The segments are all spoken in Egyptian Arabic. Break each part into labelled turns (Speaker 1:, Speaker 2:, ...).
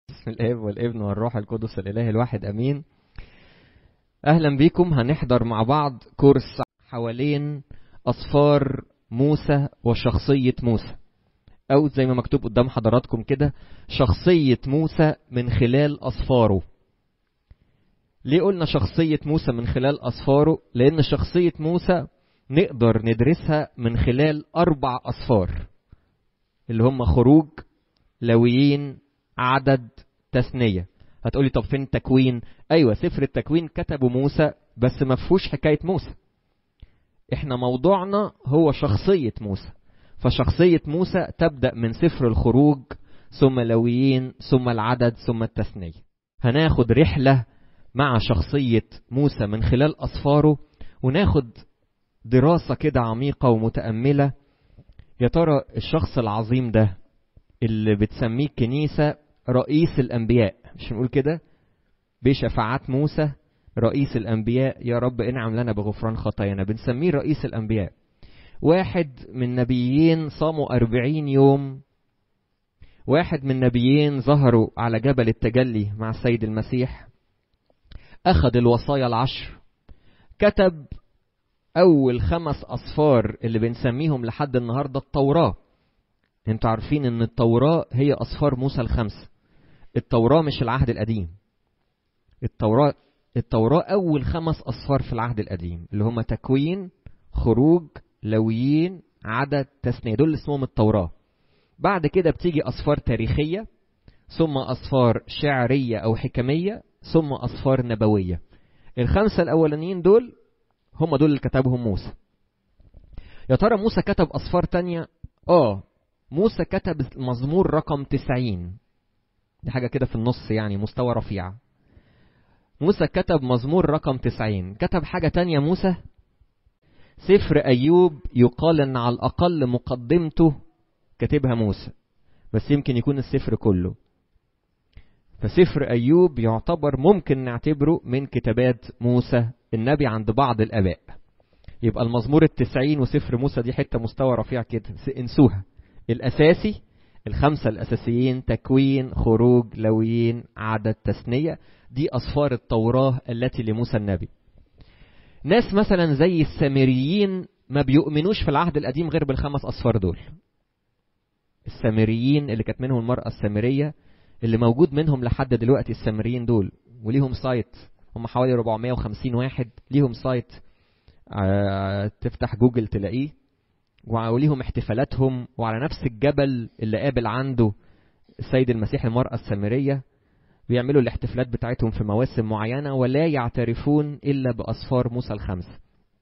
Speaker 1: باسم الاب والابن والروح القدس الاله الواحد امين اهلا بيكم هنحضر مع بعض كورس حوالين اصفار موسى وشخصيه موسى او زي ما مكتوب قدام حضراتكم كده شخصيه موسى من خلال اصفاره ليه قلنا شخصيه موسى من خلال اصفاره لان شخصيه موسى نقدر ندرسها من خلال اربع اصفار اللي هم خروج لويين عدد تثنية هتقولي طب فين التكوين ايوه سفر التكوين كتبه موسى بس ما فيهوش حكاية موسى احنا موضوعنا هو شخصية موسى فشخصية موسى تبدأ من سفر الخروج ثم لويين ثم العدد ثم التثنية هناخد رحلة مع شخصية موسى من خلال أصفاره وناخد دراسة كده عميقة ومتأملة يا ترى الشخص العظيم ده اللي بتسميه الكنيسة رئيس الأنبياء مش نقول كده بشفاعات موسى رئيس الأنبياء يا رب انعم لنا بغفران خطايانا بنسميه رئيس الأنبياء واحد من نبيين صاموا أربعين يوم واحد من نبيين ظهروا على جبل التجلي مع السيد المسيح أخذ الوصايا العشر كتب أول خمس أصفار اللي بنسميهم لحد النهاردة التوراة انتوا عارفين ان التوراة هي أصفار موسى الخمسة التوراة مش العهد القديم التوراة التوراة أول خمس أصفار في العهد القديم اللي هما تكوين خروج لويين عدد تثنية دول اسمهم التوراة بعد كده بتيجي أصفار تاريخية ثم أصفار شعرية أو حكمية ثم أصفار نبوية الخمسة الأولانيين دول هم دول اللي كتبهم موسى يا ترى موسى كتب أصفار تانية آه موسى كتب مزمور رقم تسعين دي حاجة كده في النص يعني مستوى رفيع موسى كتب مزمور رقم تسعين كتب حاجة تانية موسى سفر أيوب يقال أن على الأقل مقدمته كاتبها موسى بس يمكن يكون السفر كله فسفر أيوب يعتبر ممكن نعتبره من كتابات موسى النبي عند بعض الآباء يبقى المزمور التسعين وسفر موسى دي حتة مستوى رفيع كده انسوها الأساسي الخمسة الأساسيين تكوين خروج لويين عدد تثنية دي أصفار التوراة التي لموسى النبي ناس مثلا زي السامريين ما بيؤمنوش في العهد القديم غير بالخمس أصفار دول السامريين اللي كانت منهم المرأة السامرية اللي موجود منهم لحد دلوقتي السامريين دول وليهم سايت هم حوالي 450 واحد ليهم سايت آه تفتح جوجل تلاقيه وليهم احتفالاتهم وعلى نفس الجبل اللي قابل عنده السيد المسيح المرأة السامرية بيعملوا الاحتفالات بتاعتهم في مواسم معينة ولا يعترفون إلا بأصفار موسى الخمسة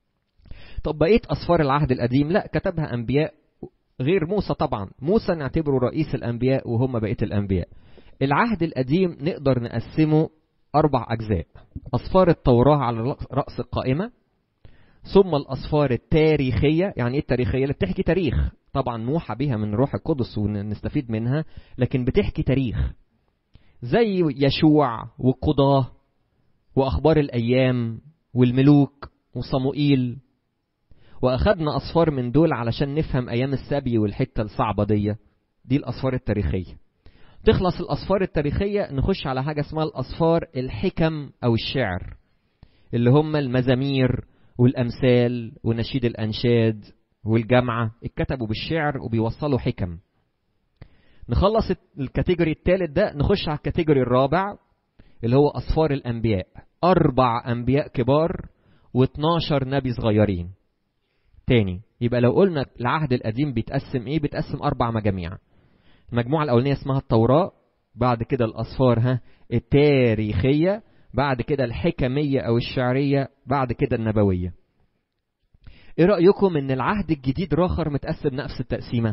Speaker 1: طب بقية أصفار العهد القديم لا كتبها أنبياء غير موسى طبعا موسى نعتبره رئيس الأنبياء وهم بقية الأنبياء العهد القديم نقدر نقسمه أربع أجزاء أصفار التوراة على رأس القائمة ثم الأصفار التاريخية يعني إيه التاريخية اللي بتحكي تاريخ طبعا موحى بها من روح القدس ونستفيد منها لكن بتحكي تاريخ زي يشوع والقضاة وأخبار الأيام والملوك وصموئيل وأخدنا أصفار من دول علشان نفهم أيام السبي والحتة الصعبة دي دي الأصفار التاريخية تخلص الأصفار التاريخية نخش على حاجة اسمها الأصفار الحكم أو الشعر اللي هم المزامير والأمثال ونشيد الأنشاد والجامعة اتكتبوا بالشعر وبيوصلوا حكم نخلص الكاتيجوري الثالث ده نخش على الكاتيجوري الرابع اللي هو أصفار الأنبياء أربع أنبياء كبار و12 نبي صغيرين تاني يبقى لو قلنا العهد القديم بيتقسم ايه بيتقسم أربع مجاميع المجموعة الأولانية اسمها التوراة بعد كده الأصفار ها التاريخية بعد كده الحكمية أو الشعرية بعد كده النبوية ايه رأيكم ان العهد الجديد راخر متقسم نفس التقسيمة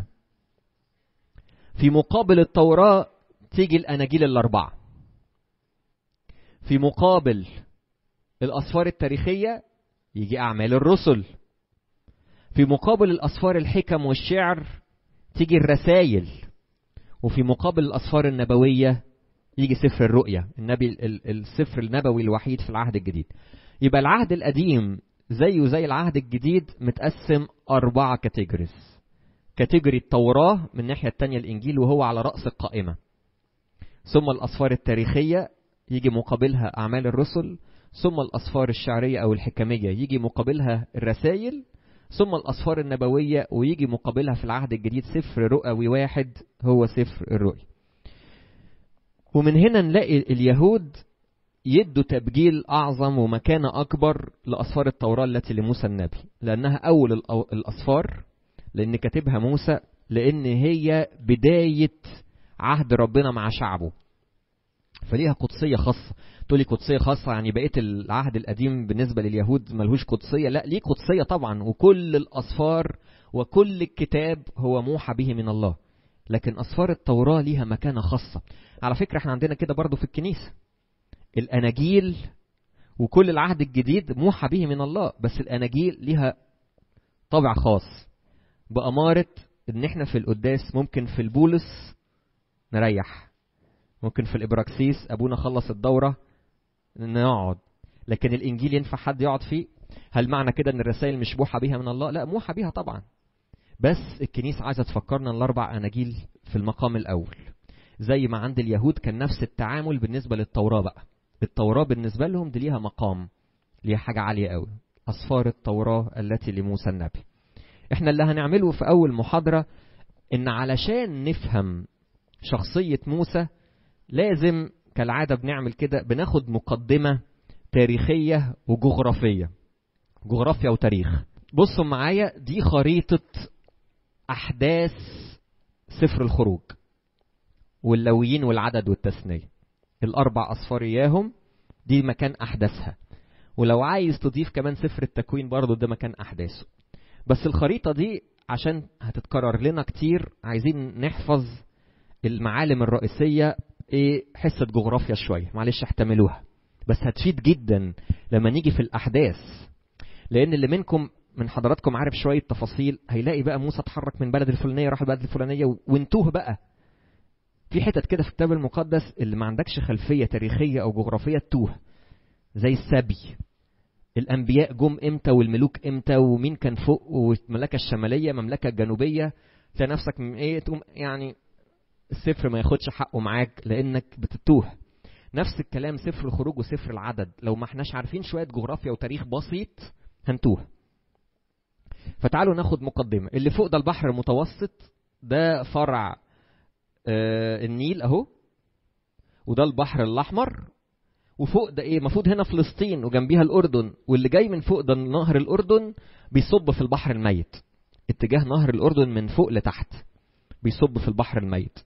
Speaker 1: في مقابل التوراة تيجي الأناجيل الأربعة في مقابل الأصفار التاريخية يجي أعمال الرسل في مقابل الأصفار الحكم والشعر تيجي الرسائل وفي مقابل الأصفار النبوية يجي سفر الرؤيا النبي السفر النبوي الوحيد في العهد الجديد يبقى العهد القديم زيه زي العهد الجديد متقسم أربعة كاتيجوريز كاتيجوري التوراة من الناحية التانية الإنجيل وهو على رأس القائمة ثم الأسفار التاريخية يجي مقابلها أعمال الرسل ثم الأسفار الشعرية أو الحكمية يجي مقابلها الرسائل ثم الأسفار النبوية ويجي مقابلها في العهد الجديد سفر رؤوي واحد هو سفر الرؤيا ومن هنا نلاقي اليهود يدوا تبجيل أعظم ومكانة أكبر لأسفار التوراة التي لموسى النبي لأنها أول الأسفار لأن كاتبها موسى لأن هي بداية عهد ربنا مع شعبه فليها قدسية خاصة تقولي قدسية خاصة يعني بقية العهد القديم بالنسبة لليهود ملهوش قدسية لا ليه قدسية طبعا وكل الأسفار وكل الكتاب هو موحى به من الله لكن أسفار التوراة ليها مكانة خاصة على فكرة احنا عندنا كده برضو في الكنيسة الأناجيل وكل العهد الجديد موحى به من الله بس الأناجيل ليها طابع خاص بأمارة إن احنا في القداس ممكن في البولس نريح ممكن في الإبراكسيس أبونا خلص الدورة نقعد لكن الإنجيل ينفع حد يقعد فيه هل معنى كده إن الرسائل مش موحى بيها من الله لا موحى بيها طبعا بس الكنيسة عايزة تفكرنا الأربع أناجيل في المقام الأول زي ما عند اليهود كان نفس التعامل بالنسبة للتوراة بقى التوراة بالنسبة لهم دي ليها مقام ليها حاجة عالية قوي أصفار التوراة التي لموسى النبي احنا اللي هنعمله في أول محاضرة إن علشان نفهم شخصية موسى لازم كالعادة بنعمل كده بناخد مقدمة تاريخية وجغرافية جغرافيا وتاريخ بصوا معايا دي خريطة أحداث سفر الخروج واللويين والعدد والتثنية الأربع أصفار إياهم دي مكان أحداثها ولو عايز تضيف كمان سفر التكوين برضه ده مكان أحداثه بس الخريطة دي عشان هتتكرر لنا كتير عايزين نحفظ المعالم الرئيسية ايه حصة جغرافيا شوية معلش احتملوها بس هتفيد جدا لما نيجي في الأحداث لأن اللي منكم من حضراتكم عارف شوية تفاصيل هيلاقي بقى موسى اتحرك من بلد الفلانية راح البلد الفلانية وانتوه بقى في حتت كده في الكتاب المقدس اللي ما عندكش خلفية تاريخية أو جغرافية تتوه زي السبي الأنبياء جم إمتى والملوك إمتى ومين كان فوق والمملكة الشمالية المملكة الجنوبية تلاقي نفسك من إيه تقوم يعني السفر ما ياخدش حقه معاك لأنك بتتوه نفس الكلام سفر الخروج وسفر العدد لو ما احناش عارفين شوية جغرافيا وتاريخ بسيط هنتوه فتعالوا ناخد مقدمة اللي فوق ده البحر المتوسط ده فرع آه النيل اهو وده البحر الاحمر وفوق ده ايه المفروض هنا فلسطين وجنبيها الاردن واللي جاي من فوق ده نهر الاردن بيصب في البحر الميت اتجاه نهر الاردن من فوق لتحت بيصب في البحر الميت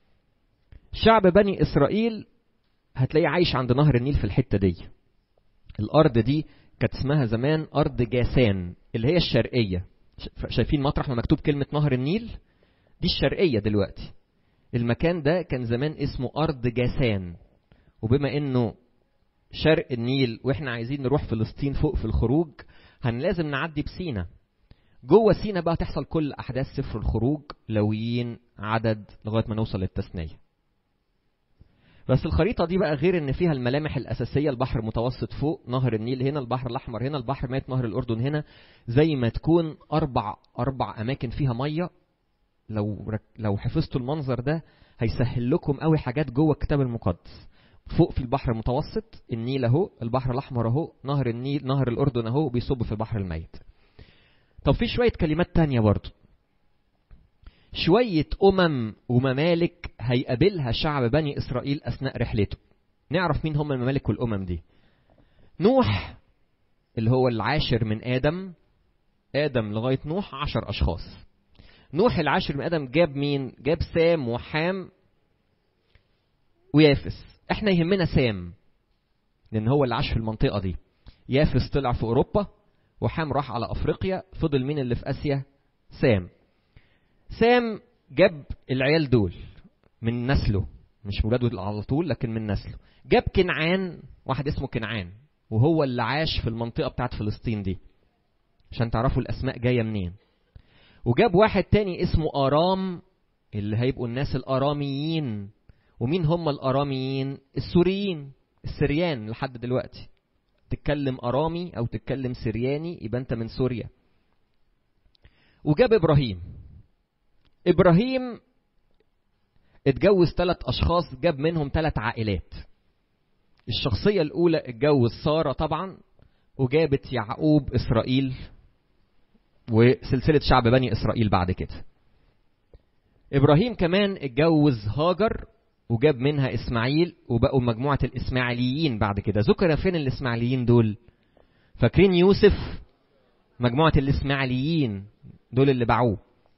Speaker 1: شعب بني اسرائيل هتلاقيه عايش عند نهر النيل في الحته دي الارض دي كانت اسمها زمان ارض جاسان اللي هي الشرقيه شايفين مطرح ما مكتوب كلمه نهر النيل دي الشرقيه دلوقتي المكان ده كان زمان اسمه ارض جاسان وبما انه شرق النيل واحنا عايزين نروح فلسطين فوق في الخروج هن لازم نعدي بسينا جوه سينا بقى تحصل كل احداث سفر الخروج لويين عدد لغايه ما نوصل للتثنيه بس الخريطه دي بقى غير ان فيها الملامح الاساسيه البحر المتوسط فوق نهر النيل هنا البحر الاحمر هنا البحر ميت نهر الاردن هنا زي ما تكون اربع اربع اماكن فيها ميه لو لو حفظتوا المنظر ده هيسهل لكم قوي حاجات جوه الكتاب المقدس فوق في البحر المتوسط النيل اهو البحر الاحمر اهو نهر النيل نهر الاردن اهو بيصب في البحر الميت طب في شويه كلمات تانية برضه شوية أمم وممالك هيقابلها شعب بني إسرائيل أثناء رحلته نعرف مين هم الممالك والأمم دي نوح اللي هو العاشر من آدم آدم لغاية نوح عشر أشخاص نوح العاشر من آدم جاب مين جاب سام وحام ويافس احنا يهمنا سام لأن هو اللي عاش في المنطقة دي يافس طلع في أوروبا وحام راح على أفريقيا فضل مين اللي في آسيا سام سام جاب العيال دول من نسله مش ولاده على طول لكن من نسله جاب كنعان واحد اسمه كنعان وهو اللي عاش في المنطقة بتاعت فلسطين دي عشان تعرفوا الأسماء جاية منين وجاب واحد تاني اسمه أرام اللي هيبقوا الناس الأراميين ومين هم الأراميين السوريين السريان لحد دلوقتي تتكلم أرامي أو تتكلم سرياني يبقى أنت من سوريا وجاب إبراهيم إبراهيم اتجوز ثلاث اشخاص جاب منهم ثلاث عائلات الشخصية الأولى اتجوز سارة طبعا وجابت يعقوب إسرائيل وسلسلة شعب بني إسرائيل بعد كده إبراهيم كمان اتجوز هاجر وجاب منها إسماعيل وبقوا مجموعة الإسماعيليين بعد كده ذكر فين الإسماعيليين دول فاكرين يوسف مجموعة الإسماعيليين دول اللي باعوه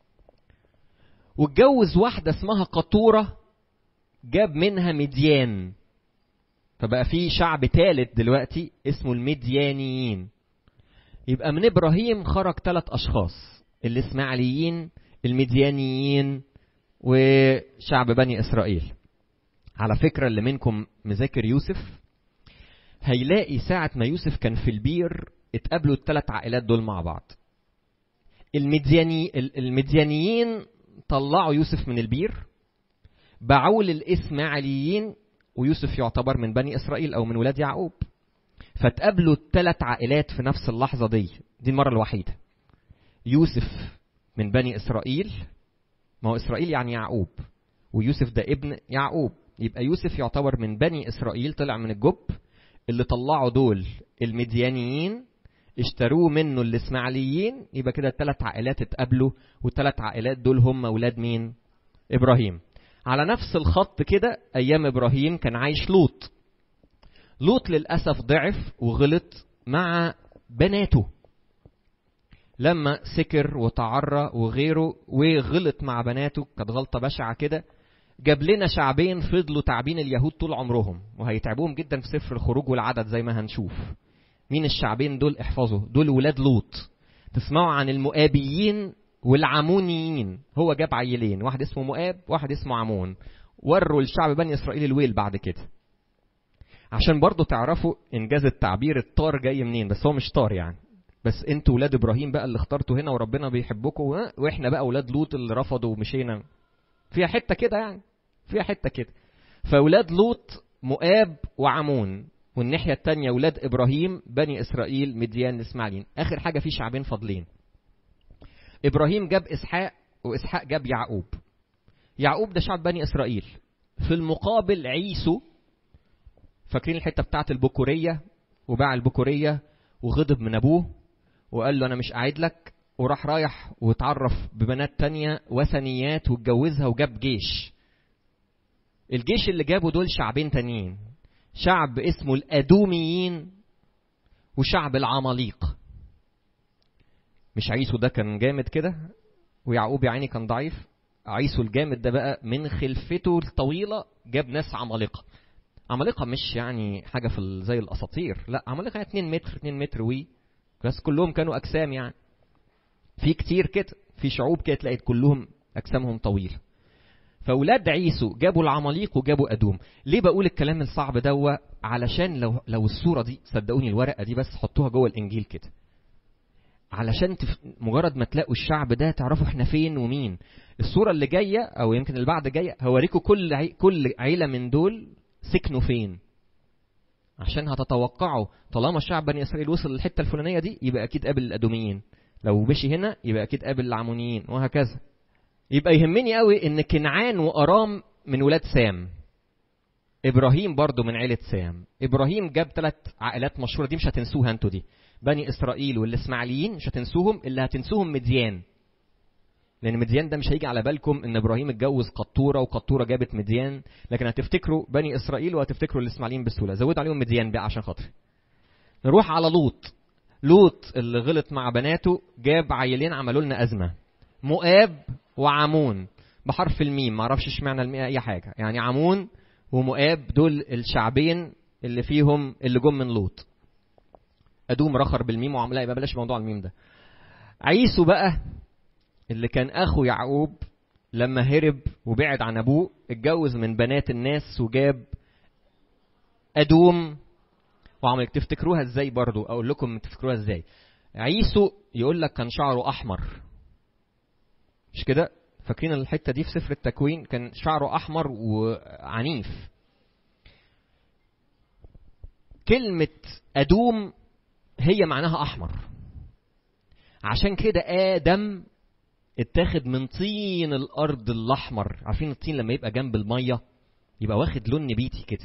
Speaker 1: واتجوز واحدة اسمها قطورة جاب منها مديان فبقى في شعب ثالث دلوقتي اسمه المديانيين يبقى من ابراهيم خرج ثلاث اشخاص الاسماعيليين المديانيين وشعب بني اسرائيل على فكره اللي منكم مذاكر يوسف هيلاقي ساعة ما يوسف كان في البير اتقابلوا الثلاث عائلات دول مع بعض المدياني المديانيين طلعوا يوسف من البير باعوه للاسماعيليين ويوسف يعتبر من بني اسرائيل او من ولاد يعقوب فتقابلوا الثلاث عائلات في نفس اللحظه دي دي المره الوحيده يوسف من بني اسرائيل ما هو اسرائيل يعني يعقوب ويوسف ده ابن يعقوب يبقى يوسف يعتبر من بني اسرائيل طلع من الجب اللي طلعوا دول المديانيين اشتروه منه الاسماعيليين يبقى كده الثلاث عائلات اتقابلوا والثلاث عائلات دول هم اولاد مين ابراهيم على نفس الخط كده ايام ابراهيم كان عايش لوط لوط للاسف ضعف وغلط مع بناته لما سكر وتعرى وغيره وغلط مع بناته كانت غلطه بشعه كده جاب لنا شعبين فضلوا تعبين اليهود طول عمرهم وهيتعبوهم جدا في سفر الخروج والعدد زي ما هنشوف مين الشعبين دول احفظوا دول ولاد لوط تسمعوا عن المؤابيين والعمونيين هو جاب عيلين واحد اسمه مؤاب واحد اسمه عمون وروا الشعب بني اسرائيل الويل بعد كده عشان برضو تعرفوا انجاز التعبير الطار جاي منين بس هو مش طار يعني بس انتوا ولاد ابراهيم بقى اللي اخترتوا هنا وربنا بيحبكم واحنا بقى ولاد لوط اللي رفضوا ومشينا فيها حته كده يعني فيها حته كده فاولاد لوط مؤاب وعمون والناحيه الثانيه ولاد ابراهيم بني اسرائيل مديان اسماعيلين اخر حاجه في شعبين فاضلين ابراهيم جاب اسحاق واسحاق جاب يعقوب يعقوب ده شعب بني اسرائيل في المقابل عيسو فاكرين الحته بتاعت البكوريه وباع البكوريه وغضب من ابوه وقال له انا مش قاعد لك وراح رايح واتعرف ببنات تانية وثنيات واتجوزها وجاب جيش الجيش اللي جابه دول شعبين تانيين شعب اسمه الادوميين وشعب العماليق مش عيسو ده كان جامد كده ويعقوب يا عيني كان ضعيف عيسو الجامد ده بقى من خلفته الطويله جاب ناس عمالقه عمالقه مش يعني حاجه في زي الاساطير لا عمالقه 2 متر 2 متر وي بس كلهم كانوا اجسام يعني في كتير كده في شعوب كده تلاقي كلهم اجسامهم طويله فاولاد عيسو جابوا العماليق وجابوا ادوم ليه بقول الكلام الصعب دوا علشان لو لو الصوره دي صدقوني الورقه دي بس حطوها جوه الانجيل كده علشان تف... مجرد ما تلاقوا الشعب ده تعرفوا احنا فين ومين الصورة اللي جاية أو يمكن اللي بعد جاية هوريكم كل عي... كل عيلة من دول سكنوا فين عشان هتتوقعوا طالما شعب بني إسرائيل وصل للحتة الفلانية دي يبقى أكيد قابل الأدوميين لو مشي هنا يبقى أكيد قابل العمونيين وهكذا يبقى يهمني قوي إن كنعان وأرام من ولاد سام إبراهيم برضو من عيلة سام إبراهيم جاب ثلاث عائلات مشهورة دي مش هتنسوها انتوا دي بني اسرائيل والاسماعيليين مش هتنسوهم اللي هتنسوهم مديان لان مديان ده مش هيجي على بالكم ان ابراهيم اتجوز قطوره وقطوره جابت مديان لكن هتفتكروا بني اسرائيل وهتفتكروا الاسماعيليين بسهوله زودوا عليهم مديان بقى عشان خاطري نروح على لوط لوط اللي غلط مع بناته جاب عيلين عملوا لنا ازمه مؤاب وعمون بحرف الميم معرفش اشمعنى المئة اي حاجه يعني عمون ومؤاب دول الشعبين اللي فيهم اللي جم من لوط ادوم رخر بالميم وعم لا يبقى بلاش موضوع الميم ده عيسو بقى اللي كان اخو يعقوب لما هرب وبعد عن ابوه اتجوز من بنات الناس وجاب ادوم وعمل تفتكروها ازاي برضو اقول لكم تفتكروها ازاي عيسو يقول لك كان شعره احمر مش كده فاكرين الحته دي في سفر التكوين كان شعره احمر وعنيف كلمه ادوم هي معناها احمر عشان كده ادم اتاخد من طين الارض الاحمر عارفين الطين لما يبقى جنب الميه يبقى واخد لون نبيتي كده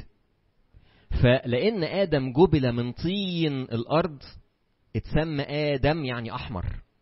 Speaker 1: فلان ادم جبل من طين الارض اتسمى ادم يعني احمر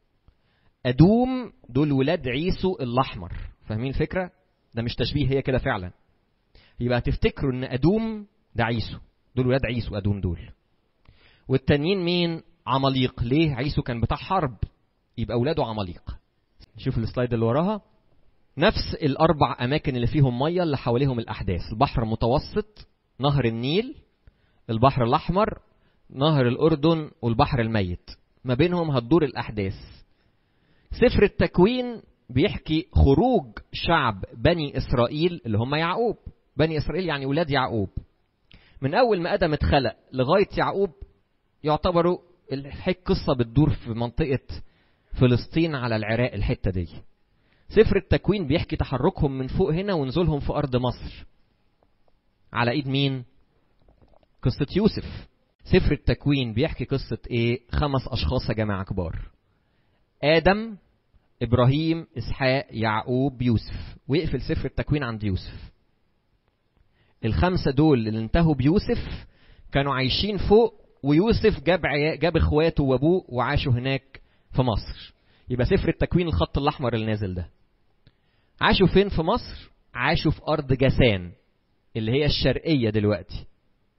Speaker 1: ادوم دول ولاد عيسو الاحمر فاهمين الفكره ده مش تشبيه هي كده فعلا يبقى تفتكروا ان ادوم ده عيسو دول ولاد عيسو ادوم دول والتانيين مين عماليق ليه عيسو كان بتاع حرب يبقى اولاده عماليق شوف السلايد اللي وراها نفس الاربع اماكن اللي فيهم ميه اللي حواليهم الاحداث البحر المتوسط نهر النيل البحر الاحمر نهر الاردن والبحر الميت ما بينهم هتدور الاحداث سفر التكوين بيحكي خروج شعب بني اسرائيل اللي هم يعقوب بني اسرائيل يعني ولاد يعقوب من اول ما ادم اتخلق لغايه يعقوب يعتبروا الحك قصه بتدور في منطقه فلسطين على العراق الحته دي سفر التكوين بيحكي تحركهم من فوق هنا ونزولهم في ارض مصر على ايد مين قصه يوسف سفر التكوين بيحكي قصه ايه خمس اشخاص يا جماعه كبار ادم ابراهيم اسحاق يعقوب يوسف ويقفل سفر التكوين عند يوسف الخمسه دول اللي انتهوا بيوسف كانوا عايشين فوق ويوسف جاب عيا... جاب اخواته وابوه وعاشوا هناك في مصر يبقى سفر التكوين الخط الاحمر اللي نازل ده عاشوا فين في مصر عاشوا في ارض جسان اللي هي الشرقيه دلوقتي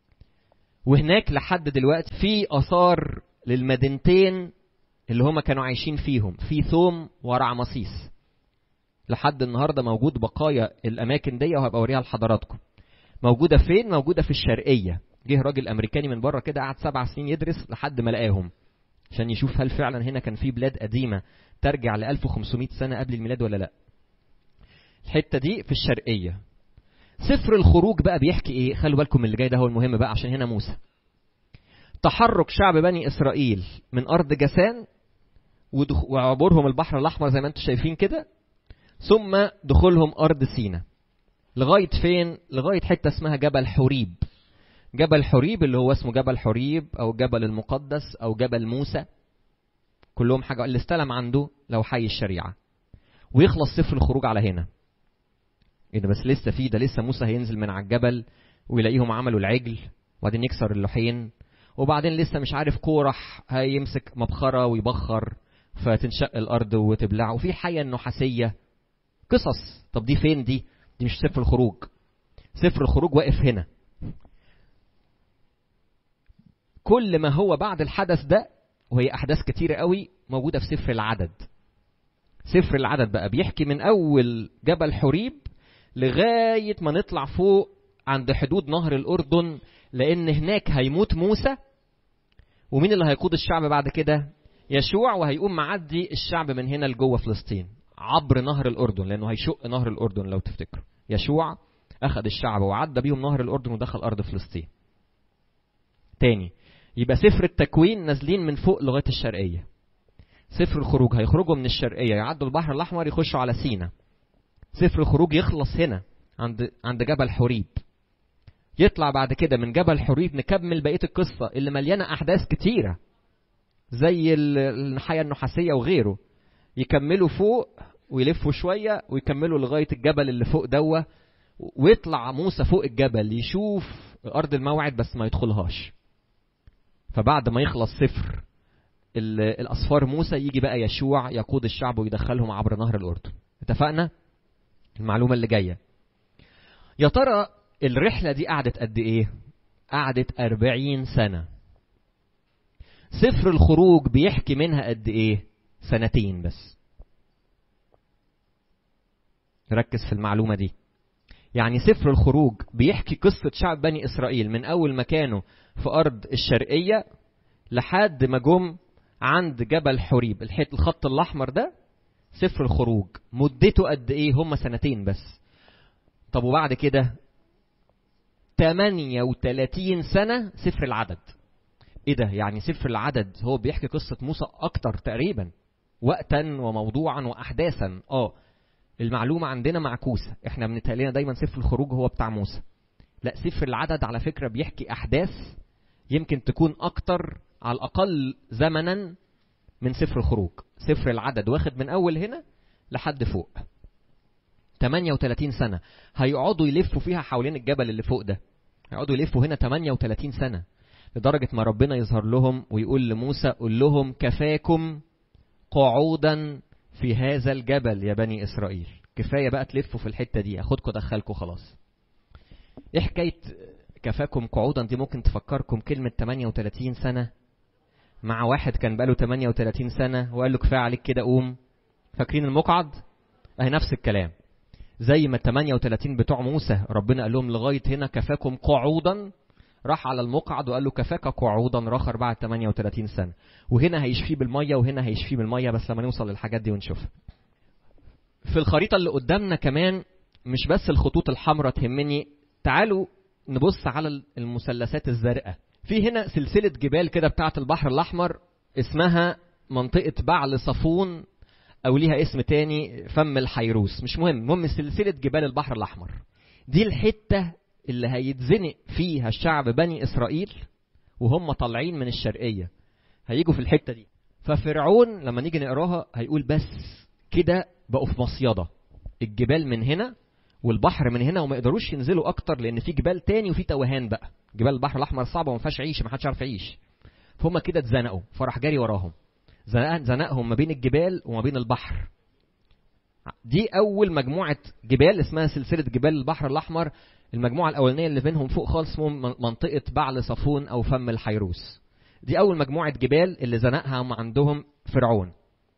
Speaker 1: وهناك لحد دلوقتي في اثار للمدينتين اللي هما كانوا عايشين فيهم في ثوم ورعمسيس لحد النهارده موجود بقايا الاماكن دي وهبقى اوريها لحضراتكم موجوده فين موجوده في الشرقيه جه راجل امريكاني من بره كده قعد سبع سنين يدرس لحد ما لقاهم عشان يشوف هل فعلا هنا كان في بلاد قديمه ترجع ل 1500 سنه قبل الميلاد ولا لا الحته دي في الشرقيه سفر الخروج بقى بيحكي ايه خلوا بالكم من اللي جاي ده هو المهم بقى عشان هنا موسى تحرك شعب بني اسرائيل من ارض جسان وعبورهم البحر الاحمر زي ما انتم شايفين كده ثم دخولهم ارض سينا لغايه فين لغايه حته اسمها جبل حوريب جبل حوريب اللي هو اسمه جبل حوريب او جبل المقدس او جبل موسى كلهم حاجه اللي استلم عنده لو حي الشريعه ويخلص سفر الخروج على هنا ايه ده بس لسه في ده لسه موسى هينزل من على الجبل ويلاقيهم عملوا العجل وبعدين يكسر اللوحين وبعدين لسه مش عارف كورح هيمسك مبخره ويبخر فتنشق الارض وتبلع وفي حيه النحاسيه قصص طب دي فين دي دي مش سفر الخروج سفر الخروج واقف هنا كل ما هو بعد الحدث ده وهي احداث كتيره قوي موجوده في سفر العدد سفر العدد بقى بيحكي من اول جبل حريب لغايه ما نطلع فوق عند حدود نهر الاردن لان هناك هيموت موسى ومين اللي هيقود الشعب بعد كده يشوع وهيقوم معدي الشعب من هنا لجوه فلسطين عبر نهر الاردن لانه هيشق نهر الاردن لو تفتكروا يشوع اخذ الشعب وعدى بيهم نهر الاردن ودخل ارض فلسطين تاني يبقى سفر التكوين نازلين من فوق لغايه الشرقيه سفر الخروج هيخرجوا من الشرقيه يعدوا البحر الاحمر يخشوا على سينا سفر الخروج يخلص هنا عند عند جبل حريب يطلع بعد كده من جبل حريب نكمل بقيه القصه اللي مليانه احداث كتيره زي النحايه النحاسيه وغيره يكملوا فوق ويلفوا شويه ويكملوا لغايه الجبل اللي فوق دوه ويطلع موسى فوق الجبل يشوف ارض الموعد بس ما يدخلهاش فبعد ما يخلص سفر الأصفار موسى يجي بقى يشوع يقود الشعب ويدخلهم عبر نهر الأردن اتفقنا المعلومة اللي جاية يا ترى الرحلة دي قعدت قد إيه قعدت أربعين سنة سفر الخروج بيحكي منها قد إيه سنتين بس ركز في المعلومة دي يعني سفر الخروج بيحكي قصة شعب بني إسرائيل من أول ما كانوا في أرض الشرقية لحد ما جم عند جبل حريب الحيط الخط الأحمر ده سفر الخروج مدته قد إيه هم سنتين بس طب وبعد كده 38 سنة سفر العدد ايه ده يعني سفر العدد هو بيحكي قصة موسى اكتر تقريبا وقتا وموضوعا واحداثا اه المعلومة عندنا معكوسة احنا بنتهيأ دايما سفر الخروج هو بتاع موسى لا سفر العدد على فكرة بيحكي احداث يمكن تكون اكتر على الاقل زمنا من سفر الخروج سفر العدد واخد من اول هنا لحد فوق 38 سنة هيقعدوا يلفوا فيها حوالين الجبل اللي فوق ده هيقعدوا يلفوا هنا 38 سنة لدرجة ما ربنا يظهر لهم ويقول لموسى قول لهم كفاكم قعودا في هذا الجبل يا بني إسرائيل كفاية بقى تلفوا في الحتة دي أخدكم دخلكم خلاص إيه حكاية كفاكم قعودا دي ممكن تفكركم كلمة 38 سنة مع واحد كان بقاله 38 سنة وقال له كفاية عليك كده قوم فاكرين المقعد اهي نفس الكلام زي ما 38 بتوع موسى ربنا قال لهم لغاية هنا كفاكم قعودا راح على المقعد وقال له كفاك قعودا رخر بعد 38 سنة وهنا هيشفيه بالمية وهنا هيشفيه بالمية بس لما نوصل للحاجات دي ونشوفها في الخريطة اللي قدامنا كمان مش بس الخطوط الحمراء تهمني تعالوا نبص على المثلثات الزرقاء في هنا سلسلة جبال كده بتاعة البحر الأحمر اسمها منطقة بعل صفون أو ليها اسم تاني فم الحيروس مش مهم المهم سلسلة جبال البحر الأحمر دي الحتة اللي هيتزنق فيها الشعب بني إسرائيل وهم طالعين من الشرقية هيجوا في الحتة دي ففرعون لما نيجي نقراها هيقول بس كده بقوا في مصيدة الجبال من هنا والبحر من هنا وما يقدروش ينزلوا اكتر لان في جبال تاني وفي توهان بقى جبال البحر الاحمر صعبه وما فيهاش عيش ما حدش عارف يعيش فهم كده اتزنقوا فراح جاري وراهم زنقهم ما بين الجبال وما بين البحر دي اول مجموعه جبال اسمها سلسله جبال البحر الاحمر المجموعه الاولانيه اللي بينهم فوق خالص اسمهم منطقه بعل صفون او فم الحيروس دي اول مجموعه جبال اللي زنقها عندهم فرعون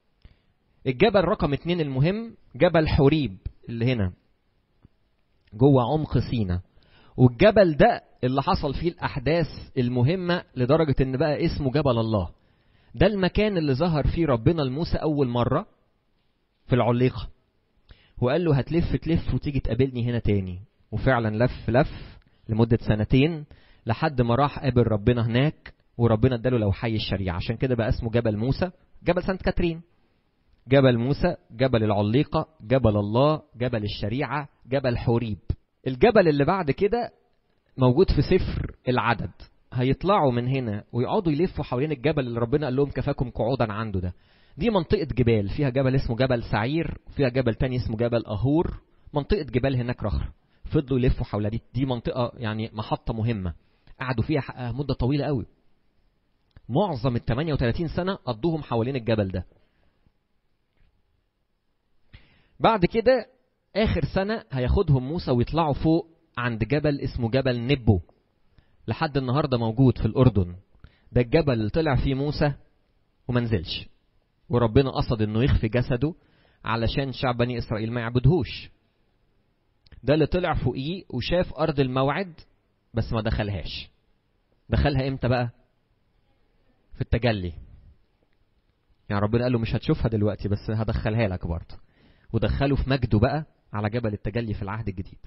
Speaker 1: الجبل رقم اتنين المهم جبل حوريب اللي هنا جوه عمق سينا والجبل ده اللي حصل فيه الأحداث المهمة لدرجة إن بقى اسمه جبل الله ده المكان اللي ظهر فيه ربنا لموسى أول مرة في العليقة وقال له هتلف تلف وتيجي تقابلني هنا تاني وفعلا لف لف لمدة سنتين لحد ما راح قابل ربنا هناك وربنا اداله لوحي الشريعة عشان كده بقى اسمه جبل موسى جبل سانت كاترين جبل موسى جبل العليقة جبل الله جبل الشريعة جبل حوريب الجبل اللي بعد كده موجود في سفر العدد هيطلعوا من هنا ويقعدوا يلفوا حوالين الجبل اللي ربنا قال لهم كفاكم قعودا عنده ده دي منطقة جبال فيها جبل اسمه جبل سعير وفيها جبل تاني اسمه جبل أهور منطقة جبال هناك رخر فضلوا يلفوا حول دي دي منطقة يعني محطة مهمة قعدوا فيها مدة طويلة قوي معظم ال 38 سنة قضوهم حوالين الجبل ده بعد كده آخر سنة هياخدهم موسى ويطلعوا فوق عند جبل اسمه جبل نبو لحد النهاردة موجود في الأردن ده الجبل اللي طلع فيه موسى ومنزلش وربنا قصد انه يخفي جسده علشان شعب بني اسرائيل ما يعبدهوش ده اللي طلع فوقيه وشاف ارض الموعد بس ما دخلهاش دخلها امتى بقى في التجلي يعني ربنا قال له مش هتشوفها دلوقتي بس هدخلها لك برضه ودخله في مجده بقى على جبل التجلي في العهد الجديد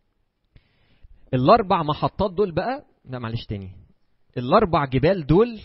Speaker 1: الاربع محطات دول بقى لا معلش تاني الاربع جبال دول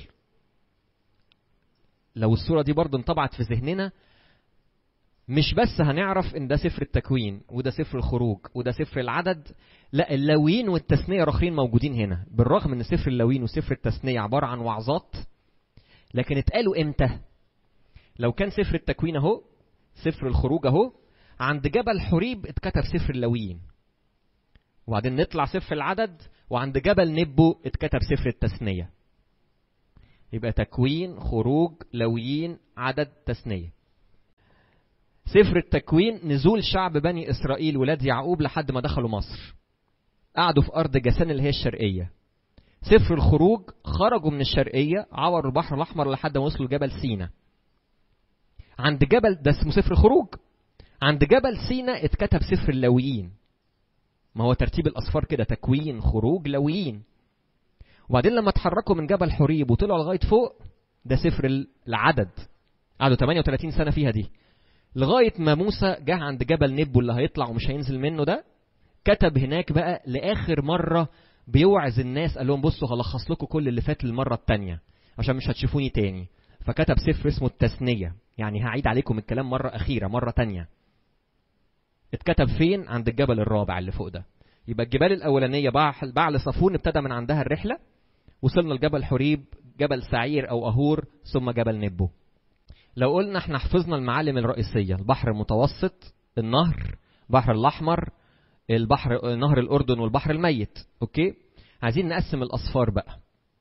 Speaker 1: لو الصوره دي برضه انطبعت في ذهننا مش بس هنعرف ان ده سفر التكوين وده سفر الخروج وده سفر العدد لا اللاويين والتثنيه رخرين موجودين هنا بالرغم ان سفر اللاويين وسفر التثنيه عباره عن وعظات لكن اتقالوا امتى لو كان سفر التكوين اهو سفر الخروج اهو عند جبل حريب اتكتب سفر اللاويين وبعدين نطلع سفر العدد وعند جبل نبو اتكتب سفر التثنية يبقى تكوين خروج لويين عدد تثنية سفر التكوين نزول شعب بني إسرائيل ولاد يعقوب لحد ما دخلوا مصر قعدوا في أرض جسان اللي هي الشرقية سفر الخروج خرجوا من الشرقية عبروا البحر الأحمر لحد ما وصلوا جبل سينا عند جبل ده اسمه سفر خروج عند جبل سينا اتكتب سفر اللاويين ما هو ترتيب الأصفار كده تكوين خروج لويين وبعدين لما اتحركوا من جبل حريب وطلعوا لغاية فوق ده سفر العدد قعدوا 38 سنة فيها دي لغاية ما موسى جه عند جبل نبو اللي هيطلع ومش هينزل منه ده كتب هناك بقى لآخر مرة بيوعظ الناس قال لهم بصوا هلخص لكم كل اللي فات للمرة التانية عشان مش هتشوفوني تاني فكتب سفر اسمه التثنية يعني هعيد عليكم الكلام مرة أخيرة مرة تانية اتكتب فين عند الجبل الرابع اللي فوق ده يبقى الجبال الأولانية بعل صفون ابتدى من عندها الرحلة وصلنا لجبل حريب جبل سعير أو أهور ثم جبل نبو لو قلنا احنا حفظنا المعالم الرئيسيه البحر المتوسط النهر البحر الاحمر البحر نهر الاردن والبحر الميت اوكي عايزين نقسم الاصفار بقى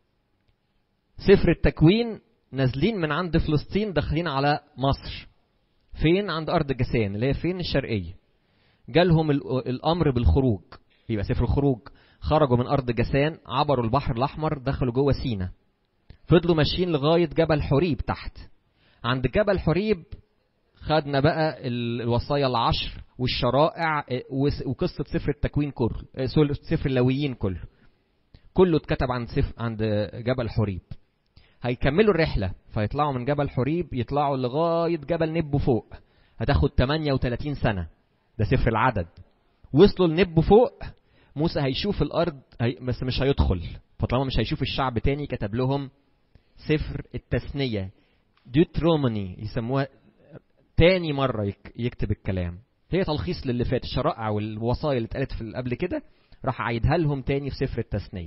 Speaker 1: سفر التكوين نازلين من عند فلسطين داخلين على مصر فين عند ارض جسان اللي هي فين الشرقيه جالهم الامر بالخروج يبقى سفر الخروج خرجوا من ارض جسان عبروا البحر الاحمر دخلوا جوه سينا فضلوا ماشيين لغايه جبل حريب تحت عند جبل حريب خدنا بقى الوصايا العشر والشرائع وقصه سفر التكوين كله سفر اللاويين كله كله اتكتب عند سفر عند جبل حريب هيكملوا الرحله فيطلعوا من جبل حريب يطلعوا لغايه جبل نبو فوق هتاخد 38 سنه ده سفر العدد وصلوا لنبو فوق موسى هيشوف الارض هي بس مش هيدخل فطالما مش هيشوف الشعب تاني كتب لهم سفر التثنيه ديوتروموني يسموها تاني مره يكتب الكلام هي تلخيص للي فات الشرائع والوصايا اللي اتقالت في قبل كده راح عيدها لهم تاني في سفر التثنيه